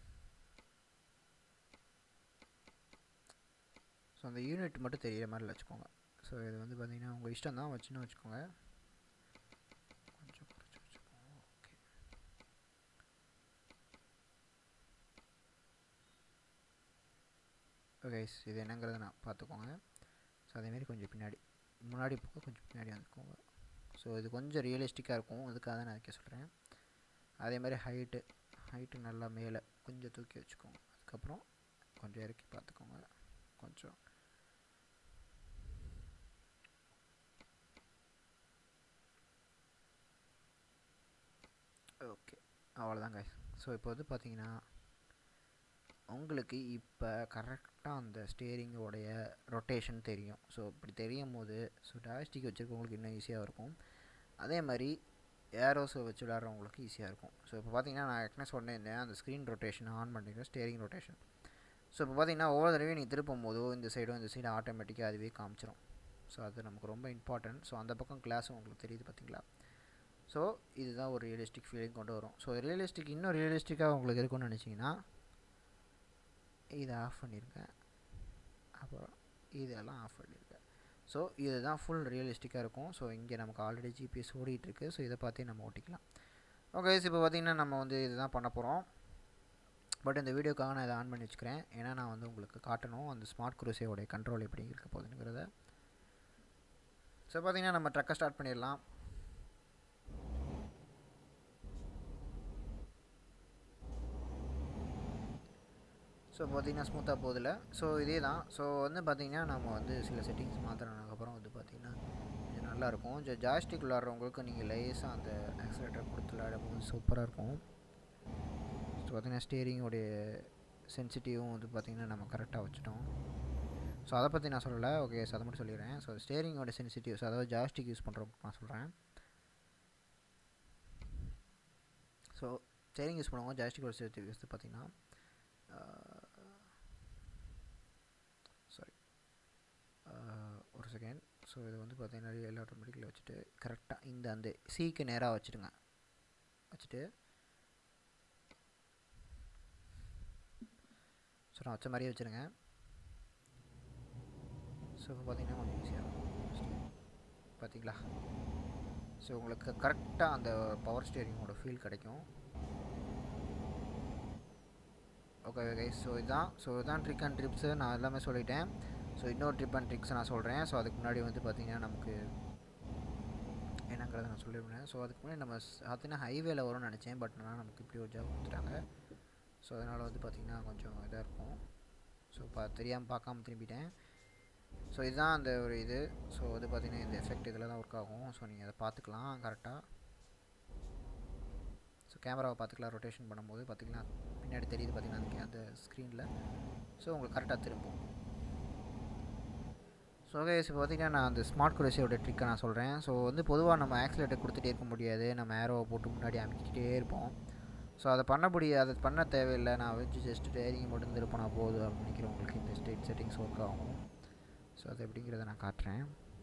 ஸோ அந்த யூனிட் மட்டும் தெரியிற மாதிரி வச்சுக்கோங்க ஸோ இது வந்து பார்த்திங்கன்னா உங்கள் இஷ்டம் தான் வச்சுன்னு வச்சுக்கோங்க கொஞ்சம் குறைச்சி வச்சுக்கோங்க ஓகே ஓகே இது என்னங்கிறத நான் பார்த்துக்கோங்க ஸோ அதேமாரி கொஞ்சம் பின்னாடி முன்னாடி போக கொஞ்சம் பின்னாடி வந்துக்கோங்க ஸோ இது கொஞ்சம் ரியலிஸ்டிக்காக இருக்கும் அதுக்காக தான் நான் வைக்க சொல்கிறேன் அதே மாதிரி ஹைட்டு ஹைட்டு நல்லா மேலே கொஞ்சம் தூக்கி வச்சுக்கோங்க அதுக்கப்புறம் கொஞ்சம் இறக்கி பார்த்துக்கோங்க கொஞ்சம் ஓகே அவ்வளோதாங்க ஸோ இப்போ வந்து பார்த்தீங்கன்னா உங்களுக்கு இப்போ கரெக்டாக அந்த ஸ்டேரிங்கோடைய ரொட்டேஷன் தெரியும் ஸோ இப்படி தெரியும் போது ஸோ டாஸ்டிக் வச்சுருக்கவங்களுக்கு இன்னும் ஈஸியாக இருக்கும் அதே மாதிரி ஏரோஸை வச்சு விளாட்றவங்களுக்கு ஈஸியாக இருக்கும் ஸோ இப்போ பார்த்தீங்கன்னா நான் ஏற்கனவே சொன்னேன் அந்த ஸ்க்ரீன் ரொட்டேஷன் ஆன் பண்ணிக்கிறேன் ஸ்டேரிங் ரொட்டேஷன் ஸோ இப்போ பார்த்தீங்கன்னா ஒவ்வொரு தடவையும் நீங்கள் திருப்பும் போதோ இந்த சைடும் இந்த சைடு ஆட்டோமேட்டிக்காக அதுவே காமிச்சிரும் ஸோ அது நமக்கு ரொம்ப இம்பார்ட்டன்ட் ஸோ அந்த பக்கம் கிளாஸும் உங்களுக்கு தெரியுது பார்த்தீங்களா ஸோ இதுதான் ஒரு ரியலிஸ்டிக் ஃபீலிங் கொண்டு வரும் ஸோ ரியலிஸ்டிக் இன்னும் ரியலிஸ்டிக்காக உங்களுக்கு இருக்கும்னு நினச்சிங்கன்னா இதை ஆஃப் பண்ணியிருக்கேன் அப்புறம் இதெல்லாம் ஆஃப் பண்ணியிருக்கேன் ஸோ இதுதான் ஃபுல் ரியலிஸ்டிக்காக இருக்கும் ஸோ இங்கே நமக்கு ஆல்ரெடி ஜிபிஎஸ் ஓடிட்டுருக்கு ஸோ இதை பார்த்தே நம்ம ஓட்டிக்கலாம் ஓகே இப்போ பார்த்திங்கன்னா நம்ம வந்து இதுதான் பண்ண போகிறோம் பட் இந்த வீடியோக்காக நான் இதை ஆன் பண்ணி வச்சுக்கிறேன் ஏன்னா நான் வந்து உங்களுக்கு காட்டணும் அந்த ஸ்மார்ட் குரூசேவோடைய கண்ட்ரோல் எப்படி இருக்க போகுதுங்கிறத ஸோ பார்த்திங்கன்னா நம்ம ட்ரக்கை ஸ்டார்ட் பண்ணிடலாம் ஸோ பார்த்திங்கன்னா ஸ்மூத்தாக போதில்ல ஸோ இதே தான் ஸோ வந்து பார்த்திங்கன்னா நம்ம வந்து சில செட்டிங்ஸ் மாற்றினதுக்கப்புறம் வந்து பார்த்திங்கன்னா இது நல்லாயிருக்கும் ஜா ஜாஸ்டிக் விளாட்றவங்களுக்கு நீங்கள் லேஸாக அந்த ஆக்சிலேட்டர் கொடுத்து விளையாடும்போது சூப்பராக இருக்கும் ஸோ பார்த்திங்கன்னா ஸ்டேரிங்கோடைய சென்சிட்டிவும் வந்து பார்த்திங்கன்னா நம்ம கரெக்டாக வச்சுட்டோம் ஸோ அதை பற்றி நான் சொல்லலை ஓகே ஸோ அதை மட்டும் சொல்லிடுறேன் ஸோ ஸ்டேரிங்கோட சென்சிட்டிவ்ஸ் அதாவது ஜாஸ்டிக் யூஸ் பண்ணுறவங்களுக்கு நான் சொல்கிறேன் ஸோ ஸ்டேரிங் யூஸ் பண்ணுவாங்க ஜாஸ்டிக்கோட சென்சிட்டிவ்ஸ் பார்த்திங்கன்னா சாரி ஒரு செகண்ட் ஸோ இது வந்து பார்த்தீங்கன்னா ரியல் ஆட்டோமேட்டிக்கில் வச்சுட்டு கரெக்டாக இந்த அந்த சீக்கு நேராக வச்சுடுங்க வச்சுட்டு ஸோ நான் வச்ச மாதிரியே வச்சுருங்க ஸோ இப்போ பார்த்தீங்கன்னா கொஞ்சம் ஈஸியாக இருக்கும் பார்த்தீங்களா ஸோ உங்களுக்கு கரெக்டாக அந்த பவர் ஸ்டேரிங்கோட ஃபீல் கிடைக்கும் ஓகே ஓகே ஸோ இதுதான் ஸோ இதுதான் ட்ரிக் அண்ட் ட்ரிப்ஸு நான் எல்லாமே சொல்லிட்டேன் ஸோ இன்னொரு ட்ரிப் அண்ட் ட்ரிக்ஸ் நான் சொல்கிறேன் ஸோ அதுக்கு முன்னாடி வந்து பார்த்திங்கன்னா நமக்கு என்னங்கிறத நான் சொல்லிடுவேன் ஸோ அதுக்கு முன்னாடி நம்ம பார்த்தீங்கன்னா ஹைவேல வரும்னு நினச்சேன் பட் ஆனால் நமக்கு இப்படி ஒரு ஜாப் கொடுத்துட்டாங்க ஸோ அதனால் வந்து பார்த்திங்கன்னா கொஞ்சம் இதாக இருக்கும் ஸோ பா தெரியாமல் பார்க்காம திரும்பிட்டேன் ஸோ இதுதான் அந்த ஒரு இது ஸோ வந்து பார்த்திங்கன்னா இந்த எஃபெக்ட் இதில் தான் ஒர்க் ஆகும் ஸோ நீங்கள் அதை பார்த்துக்கலாம் கரெக்டாக ஸோ கேமராவை பார்த்துக்கலாம் ரொட்டேஷன் பண்ணும்போது பார்த்திங்கன்னா பின்னாடி தெரியுது பார்த்திங்கன்னா அந்த ஸ்க்ரீனில் ஸோ உங்களுக்கு கரெக்டாக திரும்பும் ஸோ கைஸ் இப்போ பார்த்திங்கன்னா நான் அந்த ஸ்மார்ட் குரேசியோட ட்ரிக்கை நான் சொல்கிறேன் ஸோ வந்து பொதுவாக நம்ம ஆக்சிலேட்டர் கொடுத்துட்டே இருக்க முடியாது நம்ம ஏரோவை போட்டு முன்னாடி அமைக்கிட்டே இருப்போம் ஸோ அதை பண்ண முடியாது அதை பண்ண தேவையில்லை நான் வச்சு ஜஸ்ட் டேரிங் மட்டும் திருப்பினா போதும் அப்படின்னு நினைக்கிறவங்களுக்கு இந்த ஸ்டேட் செட்டிங்ஸ் ஒர்க் ஆகும் ஸோ அது எப்படிங்கிறத நான் காட்டுறேன்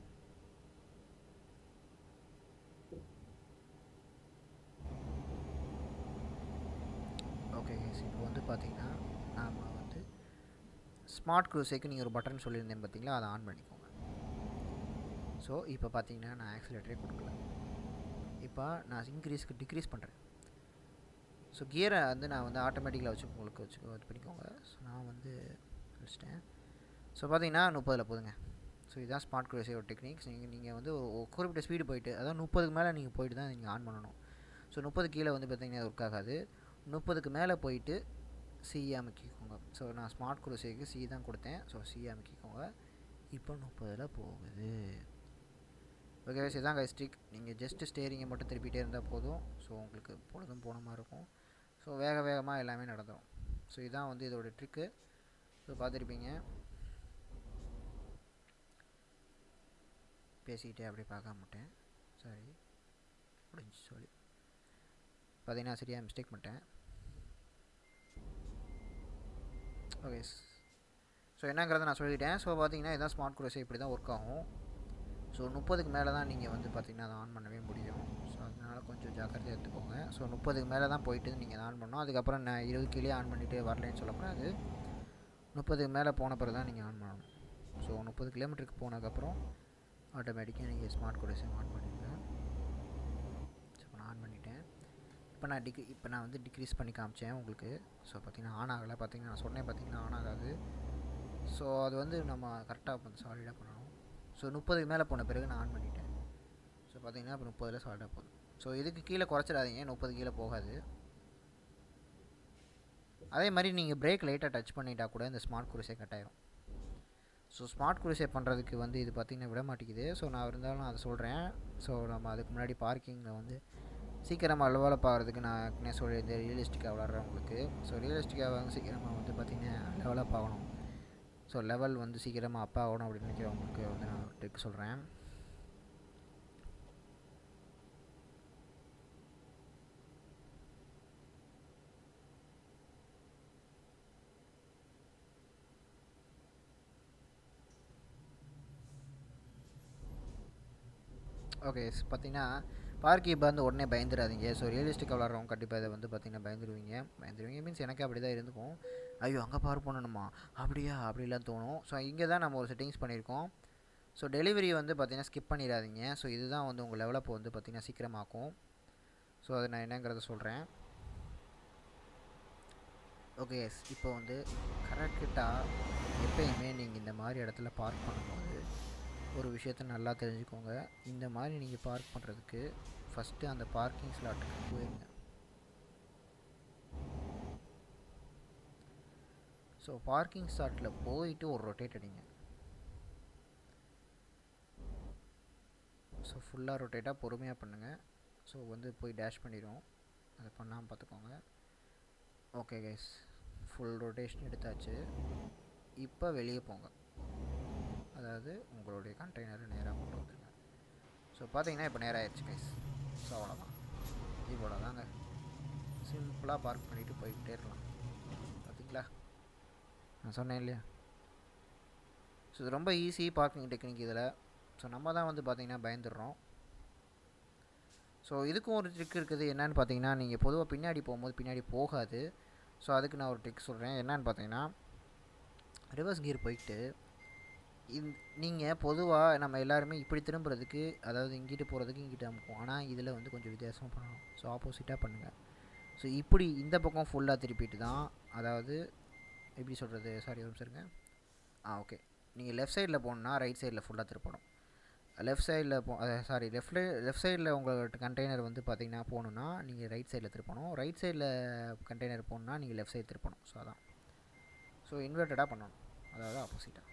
ஓகே கைஸ் இப்போ வந்து பார்த்திங்கன்னா நாம் வந்து ஸ்மார்ட் க்ரூஸேக்கு நீங்கள் ஒரு பட்டன் சொல்லியிருந்தேன் பார்த்தீங்களா அதை ஆன் பண்ணிக்கோங்க ஸோ இப்போ பார்த்தீங்கன்னா நான் ஆக்சிலேட்டரே கொடுக்கல இப்போ நான் இன்க்ரீஸ்க்கு டிக்ரீஸ் பண்ணுறேன் ஸோ கியரை வந்து நான் வந்து ஆட்டோமேட்டிக்கில் வச்சு உங்களுக்கு வச்சு இது பண்ணிக்கோங்க ஸோ நான் வந்து வச்சிட்டேன் ஸோ பார்த்தீங்கன்னா முப்பதில் போதுங்க ஸோ இதுதான் ஸ்மார்ட் குரேசியோட டெக்னிக்ஸ் நீங்கள் நீங்கள் வந்து ஒரு ஒரு குறிப்பிட்ட ஸ்பீடு போயிட்டு அதாவது முப்பதுக்கு மேலே நீங்கள் போயிட்டு தான் நீங்கள் ஆன் பண்ணணும் ஸோ முப்பது கீழே வந்து பார்த்தீங்கன்னா ஒர்க் ஆகாது முப்பதுக்கு மேலே போயிட்டு சி அமைக்கிக்கோங்க ஸோ நான் ஸ்மார்ட் குரேசிக்கு சி தான் கொடுத்தேன் ஸோ சி அமைக்கிக்கோங்க இப்போ முப்பதில் போகுது ஓகே கைஸ் இதான் கைஸ் ஸ்டிக் நீங்கள் ஜஸ்ட்டு ஸ்டேரிங்கை மட்டும் திருப்பிட்டே இருந்தால் போதும் ஸோ உங்களுக்கு பொழுதும் போன மாதிரி இருக்கும் ஸோ வேக வேகமாக எல்லாமே நடந்துடும் ஸோ இதான் வந்து இதோட ட்ரிக்கு ஸோ பார்த்துருப்பீங்க பேசிக்கிட்டே அப்படியே பார்க்க மாட்டேன் சாரி முடிஞ்சு சொல்லி பார்த்தீங்கன்னா சரியாக மிஸ்டேக் பண்ணிட்டேன் ஓகே ஸோ என்னங்கிறத நான் சொல்லிட்டேன் ஸோ பார்த்தீங்கன்னா இதான் ஸ்மார்ட் குரோஸே இப்படி தான் ஒர்க் ஆகும் ஸோ முப்பதுக்கு மேலே தான் நீங்கள் வந்து பார்த்திங்கன்னா அதை ஆன் பண்ணவே முடியும் ஸோ அதனால் கொஞ்சம் ஜாக்கிரதையாக எடுத்துக்கோங்க ஸோ முப்பதுக்கு மேலே தான் போயிட்டு நீங்கள் ஆன் பண்ணணும் அதுக்கப்புறம் நான் இருபது கீழே ஆன் பண்ணிவிட்டு வரலன்னு சொல்லக்கூடாது முப்பதுக்கு மேலே போன பிறகு தான் நீங்கள் ஆன் பண்ணணும் ஸோ முப்பது கிலோமீட்டருக்கு போனதுக்கப்புறம் ஆட்டோமேட்டிக்காக நீங்கள் ஸ்மார்ட் கோடேஷன் ஆன் பண்ணிடுங்க ஸோ இப்போ நான் ஆன் பண்ணிட்டேன் இப்போ நான் டிக் இப்போ நான் வந்து டிக்ரீஸ் பண்ணி காமிச்சேன் உங்களுக்கு ஸோ பார்த்தீங்கன்னா ஆன் ஆகலை பார்த்தீங்கன்னா நான் சொன்னேன் பார்த்தீங்கன்னா ஆன் ஆகாது ஸோ அது வந்து நம்ம கரெக்டாக வந்து சாலிடாக பண்ணணும் ஸோ முப்பதுக்கு மேலே போன பிறகு நான் ஆன் பண்ணிட்டேன் ஸோ பார்த்தீங்கன்னா இப்போ முப்பதில் சால்டாக போதும் ஸோ இதுக்கு கீழே குறைச்சிடாதீங்க முப்பது கீழே போகாது அதே மாதிரி நீங்கள் பிரேக் லைட்டாக டச் பண்ணிட்டா கூட இந்த ஸ்மார்ட் குருசே கட் ஆயிரும் ஸோ ஸ்மார்ட் குருசே பண்ணுறதுக்கு வந்து இது பார்த்திங்கன்னா விட மாட்டேங்குது ஸோ நான் இருந்தாலும் அதை சொல்கிறேன் ஸோ நம்ம அதுக்கு முன்னாடி பார்க்கிங்கில் வந்து சீக்கிரமாக லெவலப் ஆகிறதுக்கு நான் ஏற்கனவே சொல்லியிருந்தேன் ரியலிஸ்டிக்காக விளாட்றவங்களுக்கு ஸோ ரியலிஸ்டிக்காக வந்து சீக்கிரமாக வந்து பார்த்திங்கன்னா டெவலப் ஆகணும் ஸோ லெவல் வந்து சீக்கிரமாக அப் ஆகணும் அப்படின்னு நினைக்கிறவங்களுக்கு வந்து நான் ட்ரிக் சொல்கிறேன் ஓகே பார்த்தீங்கன்னா பார்க்கி இப்போ வந்து உடனே பயந்துடாதீங்க ஸோ ரியலிஸ்டிக்காக விளாட்றவங்க கண்டிப்பாக இதை வந்து பார்த்தீங்கன்னா பயந்துருவீங்க பயந்துருவீங்க மீன்ஸ் எனக்கு அப்படி தான் இருந்துக்கும் ஐயோ அங்கே பார்க் பண்ணணுமா அப்படியா அப்படிலாம் தோணும் ஸோ இங்கே தான் நம்ம ஒரு செட்டிங்ஸ் பண்ணியிருக்கோம் ஸோ டெலிவரி வந்து பார்த்திங்கன்னா ஸ்கிப் பண்ணிடாதீங்க ஸோ இதுதான் வந்து உங்கள் லெவலப் வந்து பார்த்திங்கன்னா சீக்கிரமாக்கும் ஸோ அதை நான் என்னங்கிறத சொல்கிறேன் ஓகே எஸ் இப்போ வந்து கரெக்டாக எப்பயுமே நீங்கள் இந்த மாதிரி இடத்துல பார்க் பண்ணும்போது ஒரு விஷயத்த நல்லா தெரிஞ்சுக்கோங்க இந்த மாதிரி நீங்கள் பார்க் பண்ணுறதுக்கு ஃபஸ்ட்டு அந்த பார்க்கிங் ஸ்லாட்டுக்கு போயிருங்க ஸோ பார்க்கிங் ஸ்லாட்டில் போயிட்டு ஒரு ரொட்டேட் அடிங்க ஸோ ஃபுல்லாக ரொட்டேட்டாக பொறுமையாக பண்ணுங்கள் ஸோ வந்து போய் டேஷ் பண்ணிடும் அதை பண்ணாமல் பார்த்துக்கோங்க ஓகே கைஸ் ஃபுல் ரொட்டேஷன் எடுத்தாச்சு இப்போ வெளியே போங்க அதாவது உங்களுடைய கண்டெய்னரை நேராக கொண்டு வந்துருங்க ஸோ பார்த்தீங்கன்னா இப்போ நேராக ஆயிடுச்சு கைஸ் ஸோ அவ்வளோதான் இவ்வளோ தாங்க சிம்பிளாக பார்க் பண்ணிவிட்டு போய்கிட்டே இருக்கலாம் பார்த்தீங்களா நான் சொன்னேன் இல்லையா ஸோ இது ரொம்ப ஈஸி பார்க்கிங் டெக்னிக் இதில் ஸோ நம்ம தான் வந்து பார்த்திங்கன்னா பயந்துடுறோம் ஸோ இதுக்கும் ஒரு ட்ரிக் இருக்குது என்னன்னு பார்த்தீங்கன்னா நீங்கள் பொதுவாக பின்னாடி போகும்போது பின்னாடி போகாது ஸோ அதுக்கு நான் ஒரு ட்ரிக் சொல்கிறேன் என்னன்னு பார்த்தீங்கன்னா ரிவர்ஸ் கியர் போயிட்டு இந் நீங்கள் பொதுவாக நம்ம எல்லாருமே இப்படி திரும்புறதுக்கு அதாவது இங்கிட்டு போகிறதுக்கு இங்கிட்டு அமுக்கும் ஆனால் இதில் வந்து கொஞ்சம் வித்தியாசமாக பண்ணணும் ஸோ ஆப்போசிட்டாக பண்ணுங்கள் ஸோ இப்படி இந்த பக்கம் ஃபுல்லாக திருப்பிட்டு தான் அதாவது எப்படி சொல்கிறது சாரி ஒரு நிமிஷம் இருங்க ஆ ஓகே நீங்கள் லெஃப்ட் சைடில் போகணுன்னா ரைட் சைடில் ஃபுல்லாக திருப்பணும் லெஃப்ட் சைடில் போ சாரி லெஃப்ட் லெஃப்ட் சைடில் உங்களோட கண்டெய்னர் வந்து பார்த்தீங்கன்னா போகணுன்னா நீங்கள் ரைட் சைடில் திருப்பணும் ரைட் சைடில் கண்டெய்னர் போகணுன்னா நீங்கள் லெஃப்ட் சைடு திருப்பணும் ஸோ அதான் ஸோ இன்வெர்ட்டடாக பண்ணணும் அதாவது ஆப்போசிட்டாக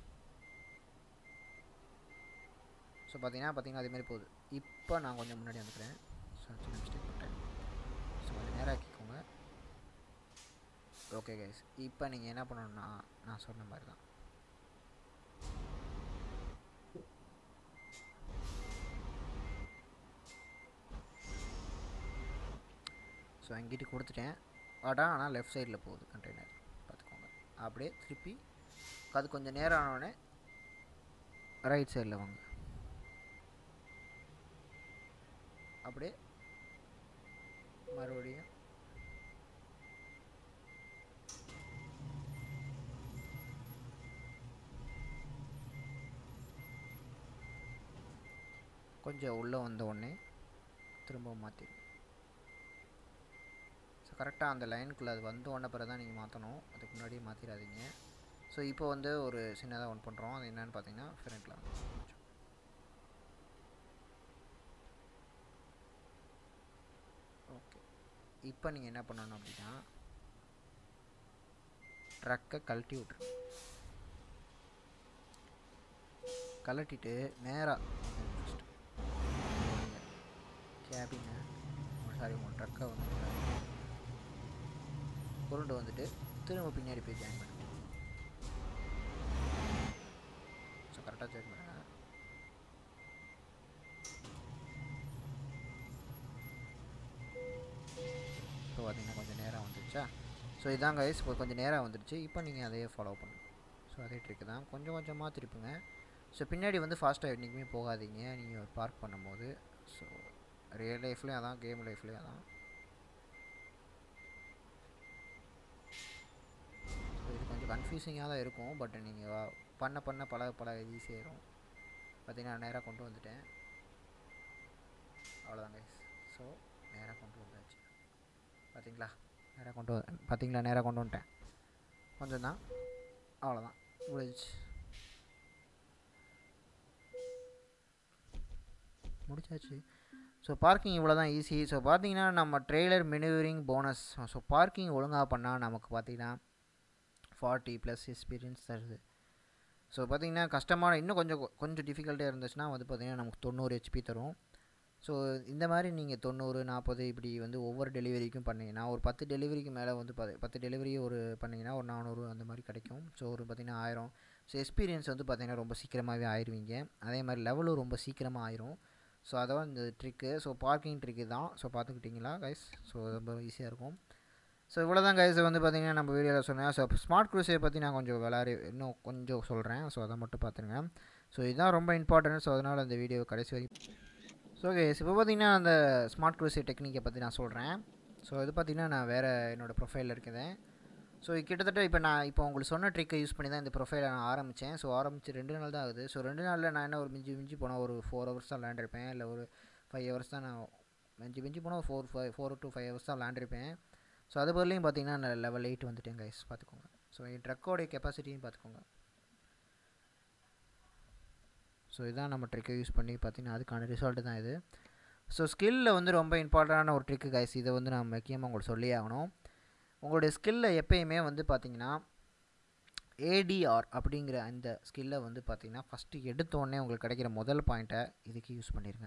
ஸோ பார்த்தீங்கன்னா பார்த்தீங்கன்னா அதேமாதிரி போகுது இப்போ நான் கொஞ்சம் முன்னாடி வந்துக்கிறேன் ஸோ சின்ன மிஸ்டேக் பண்ணிட்டேன் ஸோ கொஞ்சம் நேராக்கிக்கோங்க ஓகே கைஸ் இப்போ நீங்கள் என்ன பண்ணணும்னா நான் சொன்ன மாதிரி தான் ஸோ அங்கிட்டு கொடுத்துட்டேன் வாடா ஆனால் லெஃப்ட் சைடில் போகுது கண்டெய்னர் பார்த்துக்கோங்க அப்படியே திருப்பி அது கொஞ்சம் நேரம் ஆனோடனே ரைட் சைடில் வாங்க அப்படியே மறுபடியும் கொஞ்சம் உள்ளே வந்த உடனே திரும்ப மாற்றி ஸோ கரெக்டாக அந்த லைனுக்குள்ளே அது வந்த உடனே பிறகு தான் நீங்கள் மாற்றணும் அதுக்கு முன்னாடியே மாற்றிடாதீங்க ஸோ இப்போ வந்து ஒரு சின்னதாக ஒன் பண்ணுறோம் அது என்னன்னு பார்த்தீங்கன்னா ஃப்ரண்ட்டில் ஓகே இப்போ நீங்கள் என்ன பண்ணணும் அப்படின்னா ட்ரக்கை கழட்டி விட்ரு கழட்டிட்டு நேராக கேபினை சாரி உங்கள் ட்ரக்கை வந்து கொண்டு வந்துட்டு திரும்ப பின்னாடி போய் ஜாயின் பண்ணுங்க ஸோ கரெக்டாக ஜாயின் பண்ணுங்க இப்போ பார்த்தீங்கன்னா கொஞ்சம் நேரம் வந்துருச்சா ஸோ இதாங்க guys இப்போ கொஞ்சம் நேரம் வந்துருச்சு இப்போ நீங்கள் அதையே ஃபாலோ பண்ணுங்க ஸோ அதே ட்ரிக்கு தான் கொஞ்சம் கொஞ்சமாக திருப்புங்க ஸோ பின்னாடி வந்து ஃபாஸ்ட்டாக என்றைக்குமே போகாதீங்க நீங்கள் பார்க் பண்ணும்போது ஸோ ரியல் லைஃப்லேயும் அதான் கேம் லைஃப்லேயும் அதான் ஸோ இது கொஞ்சம் கன்ஃபியூசிங்காக தான் இருக்கும் பட் நீங்கள் பண்ண பண்ண பழக பழக ஈஸியாயிரும் பார்த்தீங்கன்னா நேராக கொண்டு வந்துட்டேன் அவ்வளோதான் கைஸ் ஸோ நேராக கொண்டு வந்தாச்சு பார்த்தீங்களா நேராக கொண்டு வ- பார்த்தீங்களா நேராக கொண்டு வந்துட்டேன் கொஞ்சம் தான் அவ்வளோதான் முடிஞ்சிச்சு முடிச்சாச்சு ஸோ பார்க்கிங் இவ்வளோ தான் ஈஸி ஸோ பார்த்தீங்கன்னா நம்ம trailer manoeuvring bonus so parking ஒழுங்காக பண்ணால் நமக்கு பார்த்தீங்கன்னா ஃபார்ட்டி ப்ளஸ் எக்ஸ்பீரியன்ஸ் தருது ஸோ பார்த்தீங்கன்னா கஷ்டமான இன்னும் கொஞ்சம் கொ- கொஞ்சம் டிஃபிகல்ட்டாக இருந்துச்சுன்னா வந்து பார்த்தீங்கன்னா நமக்கு தொண்ணூறு ஹெச்பி தரும் ஸோ இந்த மாதிரி நீங்கள் தொண்ணூறு நாற்பது இப்படி வந்து ஒவ்வொரு டெலிவரிக்கும் பண்ணீங்கன்னா ஒரு பத்து டெலிவரிக்கு மேலே வந்து பத்து பத்து டெலிவரி ஒரு பண்ணிங்கன்னா ஒரு நானூறு அந்த மாதிரி கிடைக்கும் ஸோ ஒரு பார்த்தீங்கன்னா ஆயிரம் ஸோ எக்ஸ்பீரியன்ஸ் வந்து பார்த்தீங்கன்னா ரொம்ப சீக்கிரமாகவே ஆயிருவீங்க அதே மாதிரி லெவலும் ரொம்ப சீக்கிரமாக ஆயிரும் ஸோ அதான் இந்த ட்ரிக்கு ஸோ பார்க்கிங் ட்ரிக்கு தான் ஸோ பார்த்துக்கிட்டிங்களா கைஸ் ஸோ ரொம்ப ஈஸியாக இருக்கும் ஸோ இவ்வளோ தான் கைஸ் வந்து பார்த்தீங்கன்னா நம்ம வீடியோவில் சொன்னேன் ஸோ ஸ்மார்ட் க்ரூஸை பற்றி நான் கொஞ்சம் விளாடி இன்னும் கொஞ்சம் சொல்கிறேன் ஸோ அதை மட்டும் பார்த்துருங்க ஸோ இதுதான் ரொம்ப இம்பார்ட்டன்ட் ஸோ அதனால் அந்த வீடியோ கடைசி வரைக்கும் ஸோ கைஸ் இப்போ பார்த்தீங்கன்னா அந்த ஸ்மார்ட் க்ரூஸை டெக்னிக்கை பற்றி நான் சொல்கிறேன் ஸோ இது பார்த்தீங்கன்னா நான் வேறு என்னோடய ப்ரொஃபைலில் இருக்குதேன் ஸோ கிட்டத்தட்ட இப்போ நான் இப்போ உங்களுக்கு சொன்ன ட்ரிக்கை யூஸ் பண்ணி தான் இந்த ப்ரொஃபைலை நான் ஆரம்பித்தேன் ஸோ ஆரம்பித்து ரெண்டு நாள் தான் ஆகுது ஸோ ரெண்டு நாளில் நான் என்ன ஒரு மிஞ்சி மிஞ்சி போனால் ஒரு ஃபோர் ஹவர்ஸ் தான் விளாண்டுருப்பேன் இல்லை ஒரு ஃபைவ் ஹவர்ஸ் தான் நான் மிஞ்சி மிஞ்சி போனால் four five four to five hours தான் விளாண்டுருப்பேன் ஸோ அது பதிலையும் பார்த்தீங்கன்னா நான் லெவல் எயிட் வந்துட்டேன் கைஸ் பார்த்துக்கோங்க ஸோ என் ட்ரக்கோடைய கெப்பாசிட்டியும் பார்த்துக்கோங்க ஸோ இதான் நம்ம ட்ரிக்கை யூஸ் பண்ணி பார்த்தீங்கன்னா அதுக்கான ரிசல்ட்டு தான் இது ஸோ ஸ்கில்லில் வந்து ரொம்ப இம்பார்ட்டண்டான ஒரு ட்ரிக்கு கைஸ் இதை வந்து நான் முக்கியமாக உங்களுக்கு சொல்லி ஆகணும் உங்களுடைய ஸ்கில்ல எப்பயுமே வந்து பார்த்தீங்கன்னா ஏடிஆர் அப்படிங்கிற அந்த ஸ்கில்லை வந்து பார்த்தீங்கன்னா ஃபஸ்ட்டு எடுத்தோடனே உங்களுக்கு கிடைக்கிற முதல் பாயிண்ட்டை இதுக்கு யூஸ் பண்ணிடுங்க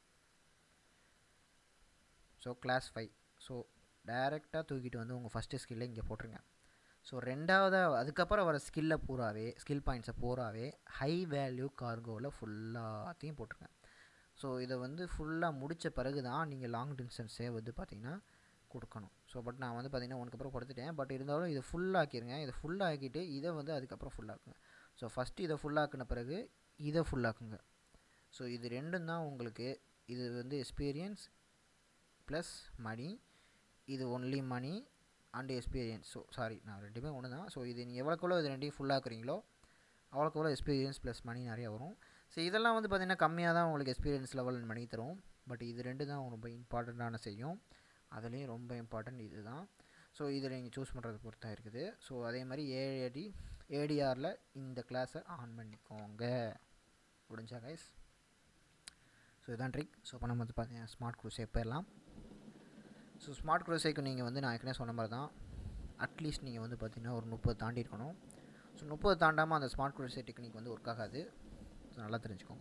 ஸோ கிளாஸ் ஃபைவ் ஸோ டைரெக்டாக தூக்கிட்டு வந்து உங்கள் ஃபஸ்ட்டு ஸ்கில்லை இங்கே போட்டுருங்க ஸோ ரெண்டாவதாக அதுக்கப்புறம் வர ஸ்கில்லை பூராவே ஸ்கில் பாயிண்ட்ஸை பூராவே ஹை வேல்யூ கார்கோவில் ஃபுல்லாத்தையும் போட்டுருங்க ஸோ இதை வந்து ஃபுல்லாக முடித்த பிறகு தான் நீங்கள் லாங் டிஸ்டன்ஸே வந்து பார்த்தீங்கன்னா கொடுக்கணும் ஸோ பட் நான் வந்து பார்த்தீங்கன்னா உனக்கு அப்புறம் கொடுத்துட்டேன் பட் இருந்தாலும் இதை ஃபுல்லாக்கிருங்க இதை ஃபுல்லாக்கிட்டு இதை வந்து அதுக்கப்புறம் ஃபுல்லாக்குங்க ஸோ ஃபஸ்ட்டு இதை ஃபுல்லாக்கின பிறகு இதை ஃபுல்லாக்குங்க ஸோ இது ரெண்டும் தான் உங்களுக்கு இது வந்து எக்ஸ்பீரியன்ஸ் ப்ளஸ் மணி இது only money and experience so sorry நான் ரெண்டுமே ஒன்று தான் ஸோ இது நீங்கள் எவ்வளோக்குள்ள இது ரெண்டையும் ஃபுல்லாக்குறீங்களோ அவ்வளோக்கு எவ்வளோ எக்ஸ்பீரியன்ஸ் ப்ளஸ் மணி நிறைய வரும் ஸோ இதெல்லாம் வந்து பார்த்திங்கன்னா கம்மியாக தான் உங்களுக்கு எக்ஸ்பீரியன்ஸ் லெவல் மணி தரும் பட் இது ரெண்டு தான் ரொம்ப இம்பார்ட்டண்ட்டான செய்யும் அதுலேயும் ரொம்ப இம்பார்ட்டன்ட் இது தான் ஸோ இதில் நீங்கள் சூஸ் பண்ணுறது பொறுத்தா இருக்குது ஸோ அதே மாதிரி ஏடி ஏடிஆரில் இந்த கிளாஸை ஆன் பண்ணிக்கோங்க முடிஞ்சா கைஸ் ஸோ இதுதான் ட்ரிக் ஸோ இப்போ நம்ம வந்து பார்த்தீங்கன்னா ஸ்மார்ட் க்ரூஸே போயிடலாம் ஸோ ஸ்மார்ட் க்ரூஸேக்கு நீங்கள் வந்து நான் ஏற்கனவே சொன்ன மாதிரி தான் அட்லீஸ்ட் நீங்கள் வந்து பார்த்தீங்கன்னா ஒரு முப்பது தாண்டி இருக்கணும் ஸோ முப்பது தாண்டாமல் அந்த ஸ்மார்ட் க்ரூஸே டெக்னிக் வந்து ஒர்க் ஆகாது ஸோ நல்லா தெரிஞ்சுக்கோங்க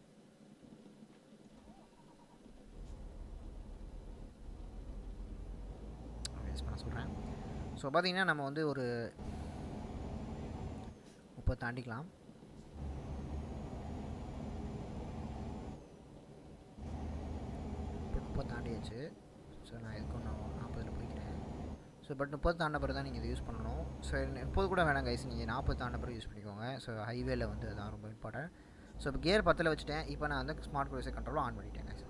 யூஸ் பண்ண சொல்கிறேன் ஸோ பார்த்தீங்கன்னா நம்ம வந்து ஒரு முப்பது தாண்டிக்கலாம் இப்போ முப்பது தாண்டியாச்சு ஸோ நான் இதுக்கு ஒன்று நாற்பதில் போய்க்கிறேன் ஸோ பட் முப்பது தாண்ட பிறகு தான் நீங்கள் இதை யூஸ் பண்ணணும் ஸோ முப்பது கூட வேணாம் கைஸ் நீங்கள் நாற்பது தாண்ட பிறகு யூஸ் பண்ணிக்கோங்க ஸோ ஹைவேல வந்து அதுதான் ரொம்ப இம்பார்ட்டன்ட் ஸோ இப்போ கியர் பத்தில் வச்சுட்டேன் இப்போ நான் வந்து ஸ்மார்ட் க்ரூஸை கண்ட்ரோலும் ஆன் பண்ணிட்டேன் கைஸ்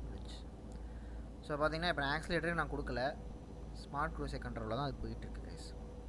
ஸோ பார்த்தீங்கன்னா இப்போ நான் ஆக்சிலேட்டருக்கு நான் கொடுக்கல ஸ்மார்ட் க்ரூஸை கண்ட்ரோலில் தான் அது போயிட்டுருக்கு கைஸ்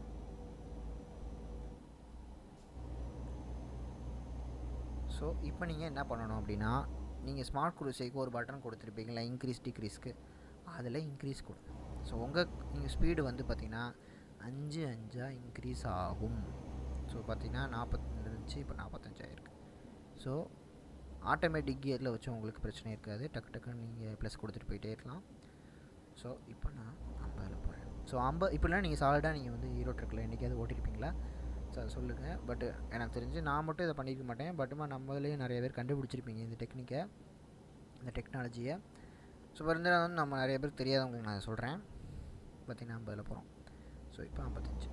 ஸோ இப்போ நீங்கள் என்ன பண்ணணும் அப்படின்னா நீங்கள் ஸ்மார்ட் க்ரூஸைக்கு ஒரு பட்டன் கொடுத்துருப்பீங்களா இன்க்ரீஸ் டிக்ரீஸ்க்கு அதில் இன்க்ரீஸ் கொடுங்க ஸோ உங்கள் நீங்கள் ஸ்பீடு வந்து பார்த்திங்கன்னா அஞ்சு அஞ்சாக இன்க்ரீஸ் ஆகும் ஸோ பார்த்தீங்கன்னா நாற்பத்தி இருந்துச்சு இப்போ நாற்பத்தஞ்சாயிருக்கு ஸோ ஆட்டோமேட்டிக் கியரில் வச்சு உங்களுக்கு பிரச்சனை இருக்காது டக்கு டக்குன்னு நீங்கள் ப்ளஸ் கொடுத்துட்டு போயிட்டே இருக்கலாம் ஸோ இப்போ நான் ஐம்பதில் போகிறேன் ஸோ ஐம்பது இப்போலாம் நீங்கள் சாலிடாக நீங்கள் வந்து ஹீரோ ட்ரக்கில் என்றைக்காவது ஓட்டிருப்பீங்களா ஸோ அதை சொல்லுங்கள் பட் எனக்கு தெரிஞ்சு நான் மட்டும் இதை பண்ணியிருக்க மாட்டேன் பட்டுமா நம்மதுலேயும் நிறைய பேர் கண்டுபிடிச்சிருப்பீங்க இந்த டெக்னிக்கை இந்த டெக்னாலஜியை ஸோ இருந்தாலும் வந்து நம்ம நிறைய பேர் தெரியாதவங்களுக்கு நான் சொல்கிறேன் பார்த்திங்கன்னா ஐம்பதில் போகிறோம் ஸோ இப்போ ஐம்பத்தஞ்சு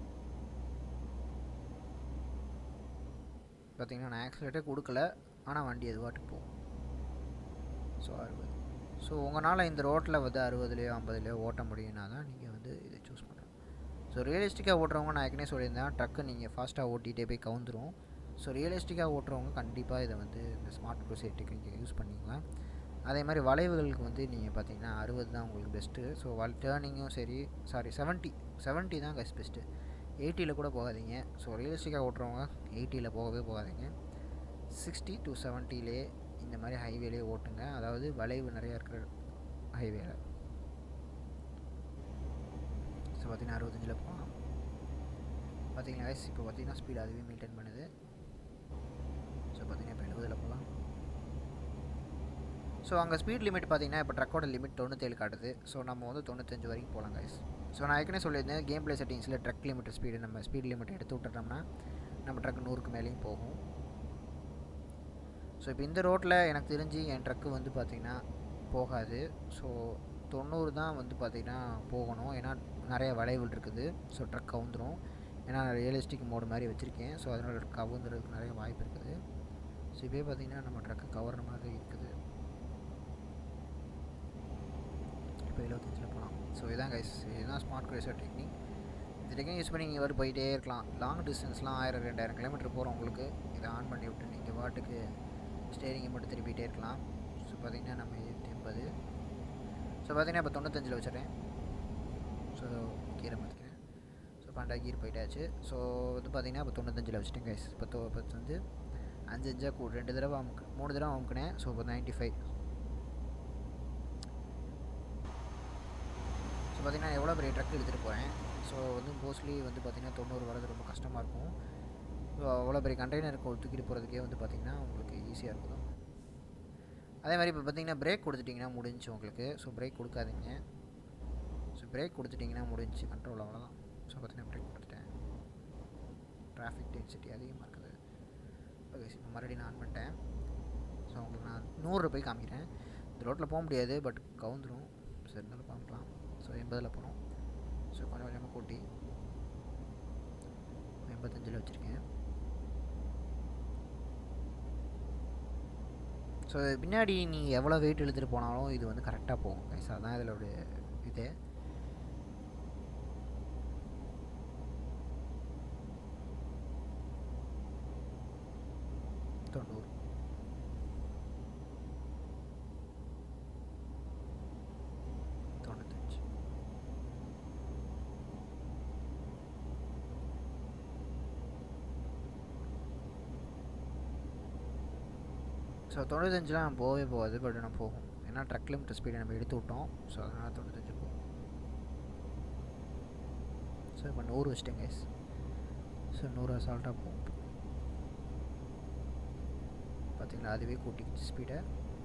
பார்த்திங்கன்னா நான் ஆக்சிலேட்டே கொடுக்கல ஆனால் வண்டி அது பாட்டுக்கு போகும் ஸோ அறுபது ஸோ உங்களால் இந்த ரோட்டில் வந்து அறுபதுலேயோ ஐம்பதுலேயோ ஓட்ட முடியும்னா தான் நீங்கள் வந்து இதை சூஸ் பண்ணணும் ஸோ ரியலிஸ்டிக்காக ஓட்டுறவங்க நான் ஏற்கனவே சொல்லியிருந்தேன் ட்ரக்கு நீங்கள் ஃபாஸ்ட்டாக ஓட்டிகிட்டே போய் கவுந்துரும் ஸோ ரியலிஸ்டிக்காக ஓட்டுறவங்க கண்டிப்பாக இதை வந்து இந்த ஸ்மார்ட் க்ரூசேட் டெக்னிக்கை யூஸ் பண்ணிக்கலாம் அதே மாதிரி வளைவுகளுக்கு வந்து நீங்கள் பார்த்தீங்கன்னா அறுபது தான் உங்களுக்கு பெஸ்ட்டு ஸோ வல் டேர்னிங்கும் சரி சாரி செவன்ட்டி செவன்ட்டி தான் கஸ் பெஸ்ட்டு எயிட்டியில் கூட போகாதீங்க ஸோ ரியலிஸ்டிக்காக ஓட்டுறவங்க எயிட்டியில் போகவே போகாதீங்க சிக்ஸ்டி டு செவன்ட்டிலே இந்த மாதிரி ஹைவேலே ஓட்டுங்க அதாவது வளைவு நிறையா இருக்கிற ஹைவேல ஸோ பார்த்தீங்கன்னா அறுபத்தஞ்சில் போகலாம் பார்த்தீங்கன்னா இப்போ பார்த்தீங்கன்னா ஸ்பீட் அதுவே மெயின்டைன் பண்ணுது ஸோ பார்த்தீங்கன்னா இப்போ எழுபதில் போகலாம் ஸோ அங்கே ஸ்பீட் லிமிட் பார்த்தீங்கன்னா இப்போ ட்ரக்கோட லிமிட் தொண்ணூற்றேழு காட்டுது ஸோ நம்ம வந்து தொண்ணூத்தஞ்சு வரைக்கும் போகலாம் கைஸ் ஸோ நான் ஏற்கனவே சொல்லியிருந்தேன் கேம் ப்ளே செட்டிங்ஸில் ட்ரக் லிமிட் ஸ்பீடு நம்ம ஸ்பீட் லிமிட் எடுத்து விட்டுட்டோம்னா நம்ம ட்ரக் நூறுக்கு மேலேயும் போகும் ஸோ இப்போ இந்த ரோட்டில் எனக்கு தெரிஞ்சு என் ட்ரக்கு வந்து பார்த்திங்கன்னா போகாது ஸோ தொண்ணூறு தான் வந்து பார்த்திங்கன்னா போகணும் ஏன்னா நிறைய வளைவுகள் இருக்குது ஸோ ட்ரக் கவுந்துரும் ஏன்னா ரியலிஸ்டிக் மோடு மாதிரி வச்சுருக்கேன் ஸோ அதனால் கவுந்துறதுக்கு நிறைய வாய்ப்பு இருக்குது ஸோ இப்போயே பார்த்திங்கன்னா நம்ம ட்ரக்கு கவர்ற மாதிரி இருக்குது இப்போ எழுபத்தஞ்சில் போகலாம் ஸோ இதான் கைஸ் இதுதான் ஸ்மார்ட் கிரேசர் டெக்னிக் இந்த டெக்னிக் யூஸ் பண்ணி நீங்கள் வர போயிட்டே இருக்கலாம் லாங் டிஸ்டன்ஸ்லாம் ஆயிரம் ரெண்டாயிரம் கிலோமீட்டர் போகிறோம் உங்களுக்கு இதை ஆன் பண்ணி விட்டு நீங்கள் பாட்டுக்கு ஸ்டேரிங்கை மட்டும் திருப்பிகிட்டே இருக்கலாம் ஸோ பார்த்திங்கன்னா நம்ம எண்பது ஸோ பார்த்திங்கன்னா இப்போ தொண்ணூத்தஞ்சில் வச்சுறேன் ஸோ கீரை மாற்றிக்கிறேன் ஸோ பன்னெண்டாவது கீர் போயிட்டாச்சு ஸோ வந்து பார்த்திங்கன்னா இப்போ தொண்ணூத்தஞ்சில் வச்சுட்டேன் கைஸ் இப்போ தொ இப்போ வந்து அஞ்சு அஞ்சா கூ ரெண்டு தடவை அமுக்கு மூணு தடவை அமுக்குனேன் ஸோ இப்போ நைன்ட்டி ஃபைவ் ஸோ பார்த்திங்கன்னா எவ்வளோ பெரிய ட்ரக் எடுத்துகிட்டு போகிறேன் ஸோ வந்து மோஸ்ட்லி வந்து பார்த்திங்கன்னா தொண்ணூறு வரது ரொம்ப கஷ்டமாக இருக்கும் ஸோ அவ்வளோ பெரிய கண்டெய்னருக்கு தூக்கிட்டு போகிறதுக்கே வந்து பார்த்திங்கன்னா உங்களுக்கு ஈஸியாக இருக்கும் அதே மாதிரி இப்போ பார்த்தீங்கன்னா பிரேக் கொடுத்துட்டிங்கன்னா முடிஞ்சு உங்களுக்கு ஸோ பிரேக் கொடுக்காதீங்க ஸோ பிரேக் கொடுத்துட்டிங்கன்னா முடிஞ்சு கண்ட்ரோல் அவ்வளோதான் ஸோ பார்த்தீங்கன்னா பிரேக் கொடுத்துட்டேன் டிராஃபிக் டென்சிட்டி அதிகமாக இருக்குது ஓகே இப்போ மறுபடியும் நான் ஆன் பண்ணிட்டேன் ஸோ உங்களுக்கு நான் நூறு போய் காமிக்கிறேன் இந்த ரோட்டில் போக முடியாது பட் கவுந்துடும் ஸோ இருந்தாலும் பார்க்கலாம் ஸோ எண்பதில் போகிறோம் ஸோ கொஞ்சம் கொஞ்சமாக கூட்டி எண்பத்தஞ்சில் வச்சுருக்கேன் ஸோ பின்னாடி நீ எவ்வளோ வெயிட் இழுத்துட்டு போனாலும் இது வந்து கரெக்டாக போகும் கைஸ் அதான் இதோட இது தொண்ணூறு தொண்ணூத்தஞ்சு ஸோ தொண்ணூத்தஞ்சுலாம் போகவே போகாது பட் நான் போகும் ஏன்னா ட்ரக் லிமிட் ஸ்பீடை நம்ம எடுத்து விட்டோம் ஸோ அதனால் தொண்ணூத்தஞ்சு போகும் ஸோ இப்போ நூறு வச்சிட்டேன் கைஸ் ஸோ நூறு அசால்ட்டாக போகும் பார்த்தீங்களா அதுவே கூட்டிக்கிச்சு ஸ்பீடை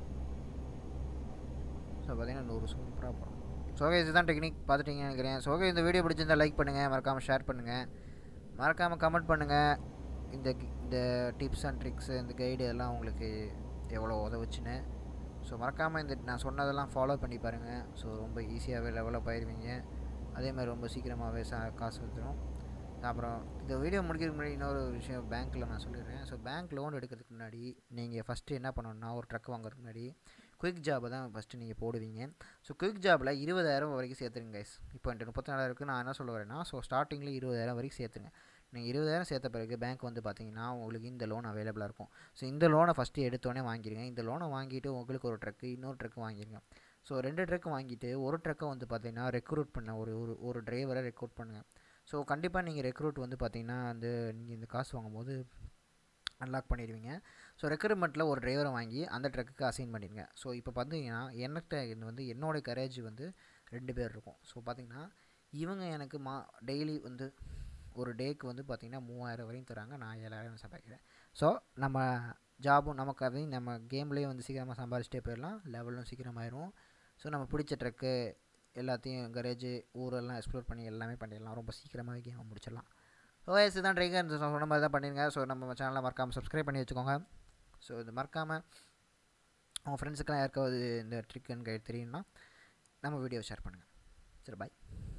ஸோ பார்த்தீங்கன்னா நூறு சூப்பராக போகிறோம் சோகே இதுதான் டெக்னிக் பார்த்துட்டீங்கன்னு நினைக்கிறேன் சோகே இந்த வீடியோ பிடிச்சிருந்தா லைக் பண்ணுங்கள் மறக்காமல் ஷேர் பண்ணுங்கள் மறக்காமல் கமெண்ட் பண்ணுங்கள் இந்த இந்த டிப்ஸ் அண்ட் ட்ரிக்ஸு இந்த கைடு எல்லாம் உங்களுக்கு எவ்வளோ உதவுச்சுன்னு ஸோ மறக்காமல் இந்த நான் சொன்னதெல்லாம் ஃபாலோ பண்ணி பாருங்கள் ஸோ ரொம்ப ஈஸியாகவே லெவலப் ஆயிடுவீங்க அதே மாதிரி ரொம்ப சீக்கிரமாகவே சா காசு வந்துடும் அப்புறம் இந்த வீடியோ முடிக்கிறதுக்கு முன்னாடி இன்னொரு விஷயம் பேங்க்கில் நான் சொல்லிடுறேன் ஸோ பேங்க் லோன் எடுக்கிறதுக்கு முன்னாடி நீங்கள் ஃபஸ்ட்டு என்ன பண்ணணும்னா ஒரு ட்ரக் வாங்குறதுக்கு முன்னாடி குயிக் ஜாபை தான் ஃபஸ்ட்டு நீங்கள் போடுவீங்க ஸோ குயிக் ஜாபில் இருபதாயிரம் வரைக்கும் சேர்த்துருங்க கைஸ் இப்போ என்கிட்ட முப்பத்தி நாலாயிரத்துக்கு நான் என்ன சொல்ல வரேன்னா ஸோ ஸ்டார்டிங்கில் இருபதாயிரம் வரைக்கும் சேர்த்துங்க நீங்கள் இருபதாயிரம் சேர்த்த பிறகு பேங்க் வந்து பார்த்தீங்கன்னா உங்களுக்கு இந்த லோன் அவைலபிளாக இருக்கும் ஸோ இந்த லோனை ஃபஸ்ட்டு எடுத்தோடனே வாங்கிடுங்க இந்த லோனை வாங்கிட்டு உங்களுக்கு ஒரு ட்ரக்கு இன்னொரு ட்ரக்கு வாங்கிடுங்க ஸோ ரெண்டு ட்ரக்கு வாங்கிட்டு ஒரு ட்ரக்கை வந்து பார்த்தீங்கன்னா ரெக்ரூட் பண்ண ஒரு ஒரு ஒரு டிரைவரை ரெக்ரூட் பண்ணுங்கள் ஸோ கண்டிப்பாக நீங்கள் ரெக்ரூட் வந்து பார்த்தீங்கன்னா வந்து நீங்கள் இந்த காசு வாங்கும்போது அன்லாக் பண்ணிடுவீங்க ஸோ ரெக்ரூட்மெண்ட்டில் ஒரு டிரைவரை வாங்கி அந்த ட்ரக்குக்கு அசைன் பண்ணிடுங்க ஸோ இப்போ பார்த்தீங்கன்னா என்கிட்ட இது வந்து என்னோடய கரேஜ் வந்து ரெண்டு பேர் இருக்கும் ஸோ பார்த்தீங்கன்னா இவங்க எனக்கு மா டெய்லி வந்து ஒரு டேக்கு வந்து பார்த்திங்கன்னா மூவாயிரம் வரையும் தராங்க நான் ஏழாயிரம் சம்பாதிக்கிறேன் ஸோ நம்ம ஜாபும் நமக்கு அதையும் நம்ம கேம்லேயே வந்து சீக்கிரமாக சம்பாதிச்சிட்டே போயிடலாம் லெவலும் சீக்கிரமாயிரும் ஸோ நம்ம பிடிச்ச ட்ரக்கு எல்லாத்தையும் கரேஜு ஊரெல்லாம் எக்ஸ்ப்ளோர் பண்ணி எல்லாமே பண்ணிடலாம் ரொம்ப சீக்கிரமாகவே கேமை முடிச்சிடலாம் ஓஎஸ் தான் ட்ரைகர் சொன்ன மாதிரி தான் பண்ணிடுங்க ஸோ நம்ம சேனலை மறக்காமல் சப்ஸ்கிரைப் பண்ணி வச்சுக்கோங்க ஸோ இது மறக்காமல் உங்கள் ஃப்ரெண்ட்ஸுக்கெல்லாம் யாருக்காவது இந்த ட்ரிக் அண்ட் கைட் தெரியும்னா நம்ம வீடியோ ஷேர் பண்ணுங்கள் சரி பாய்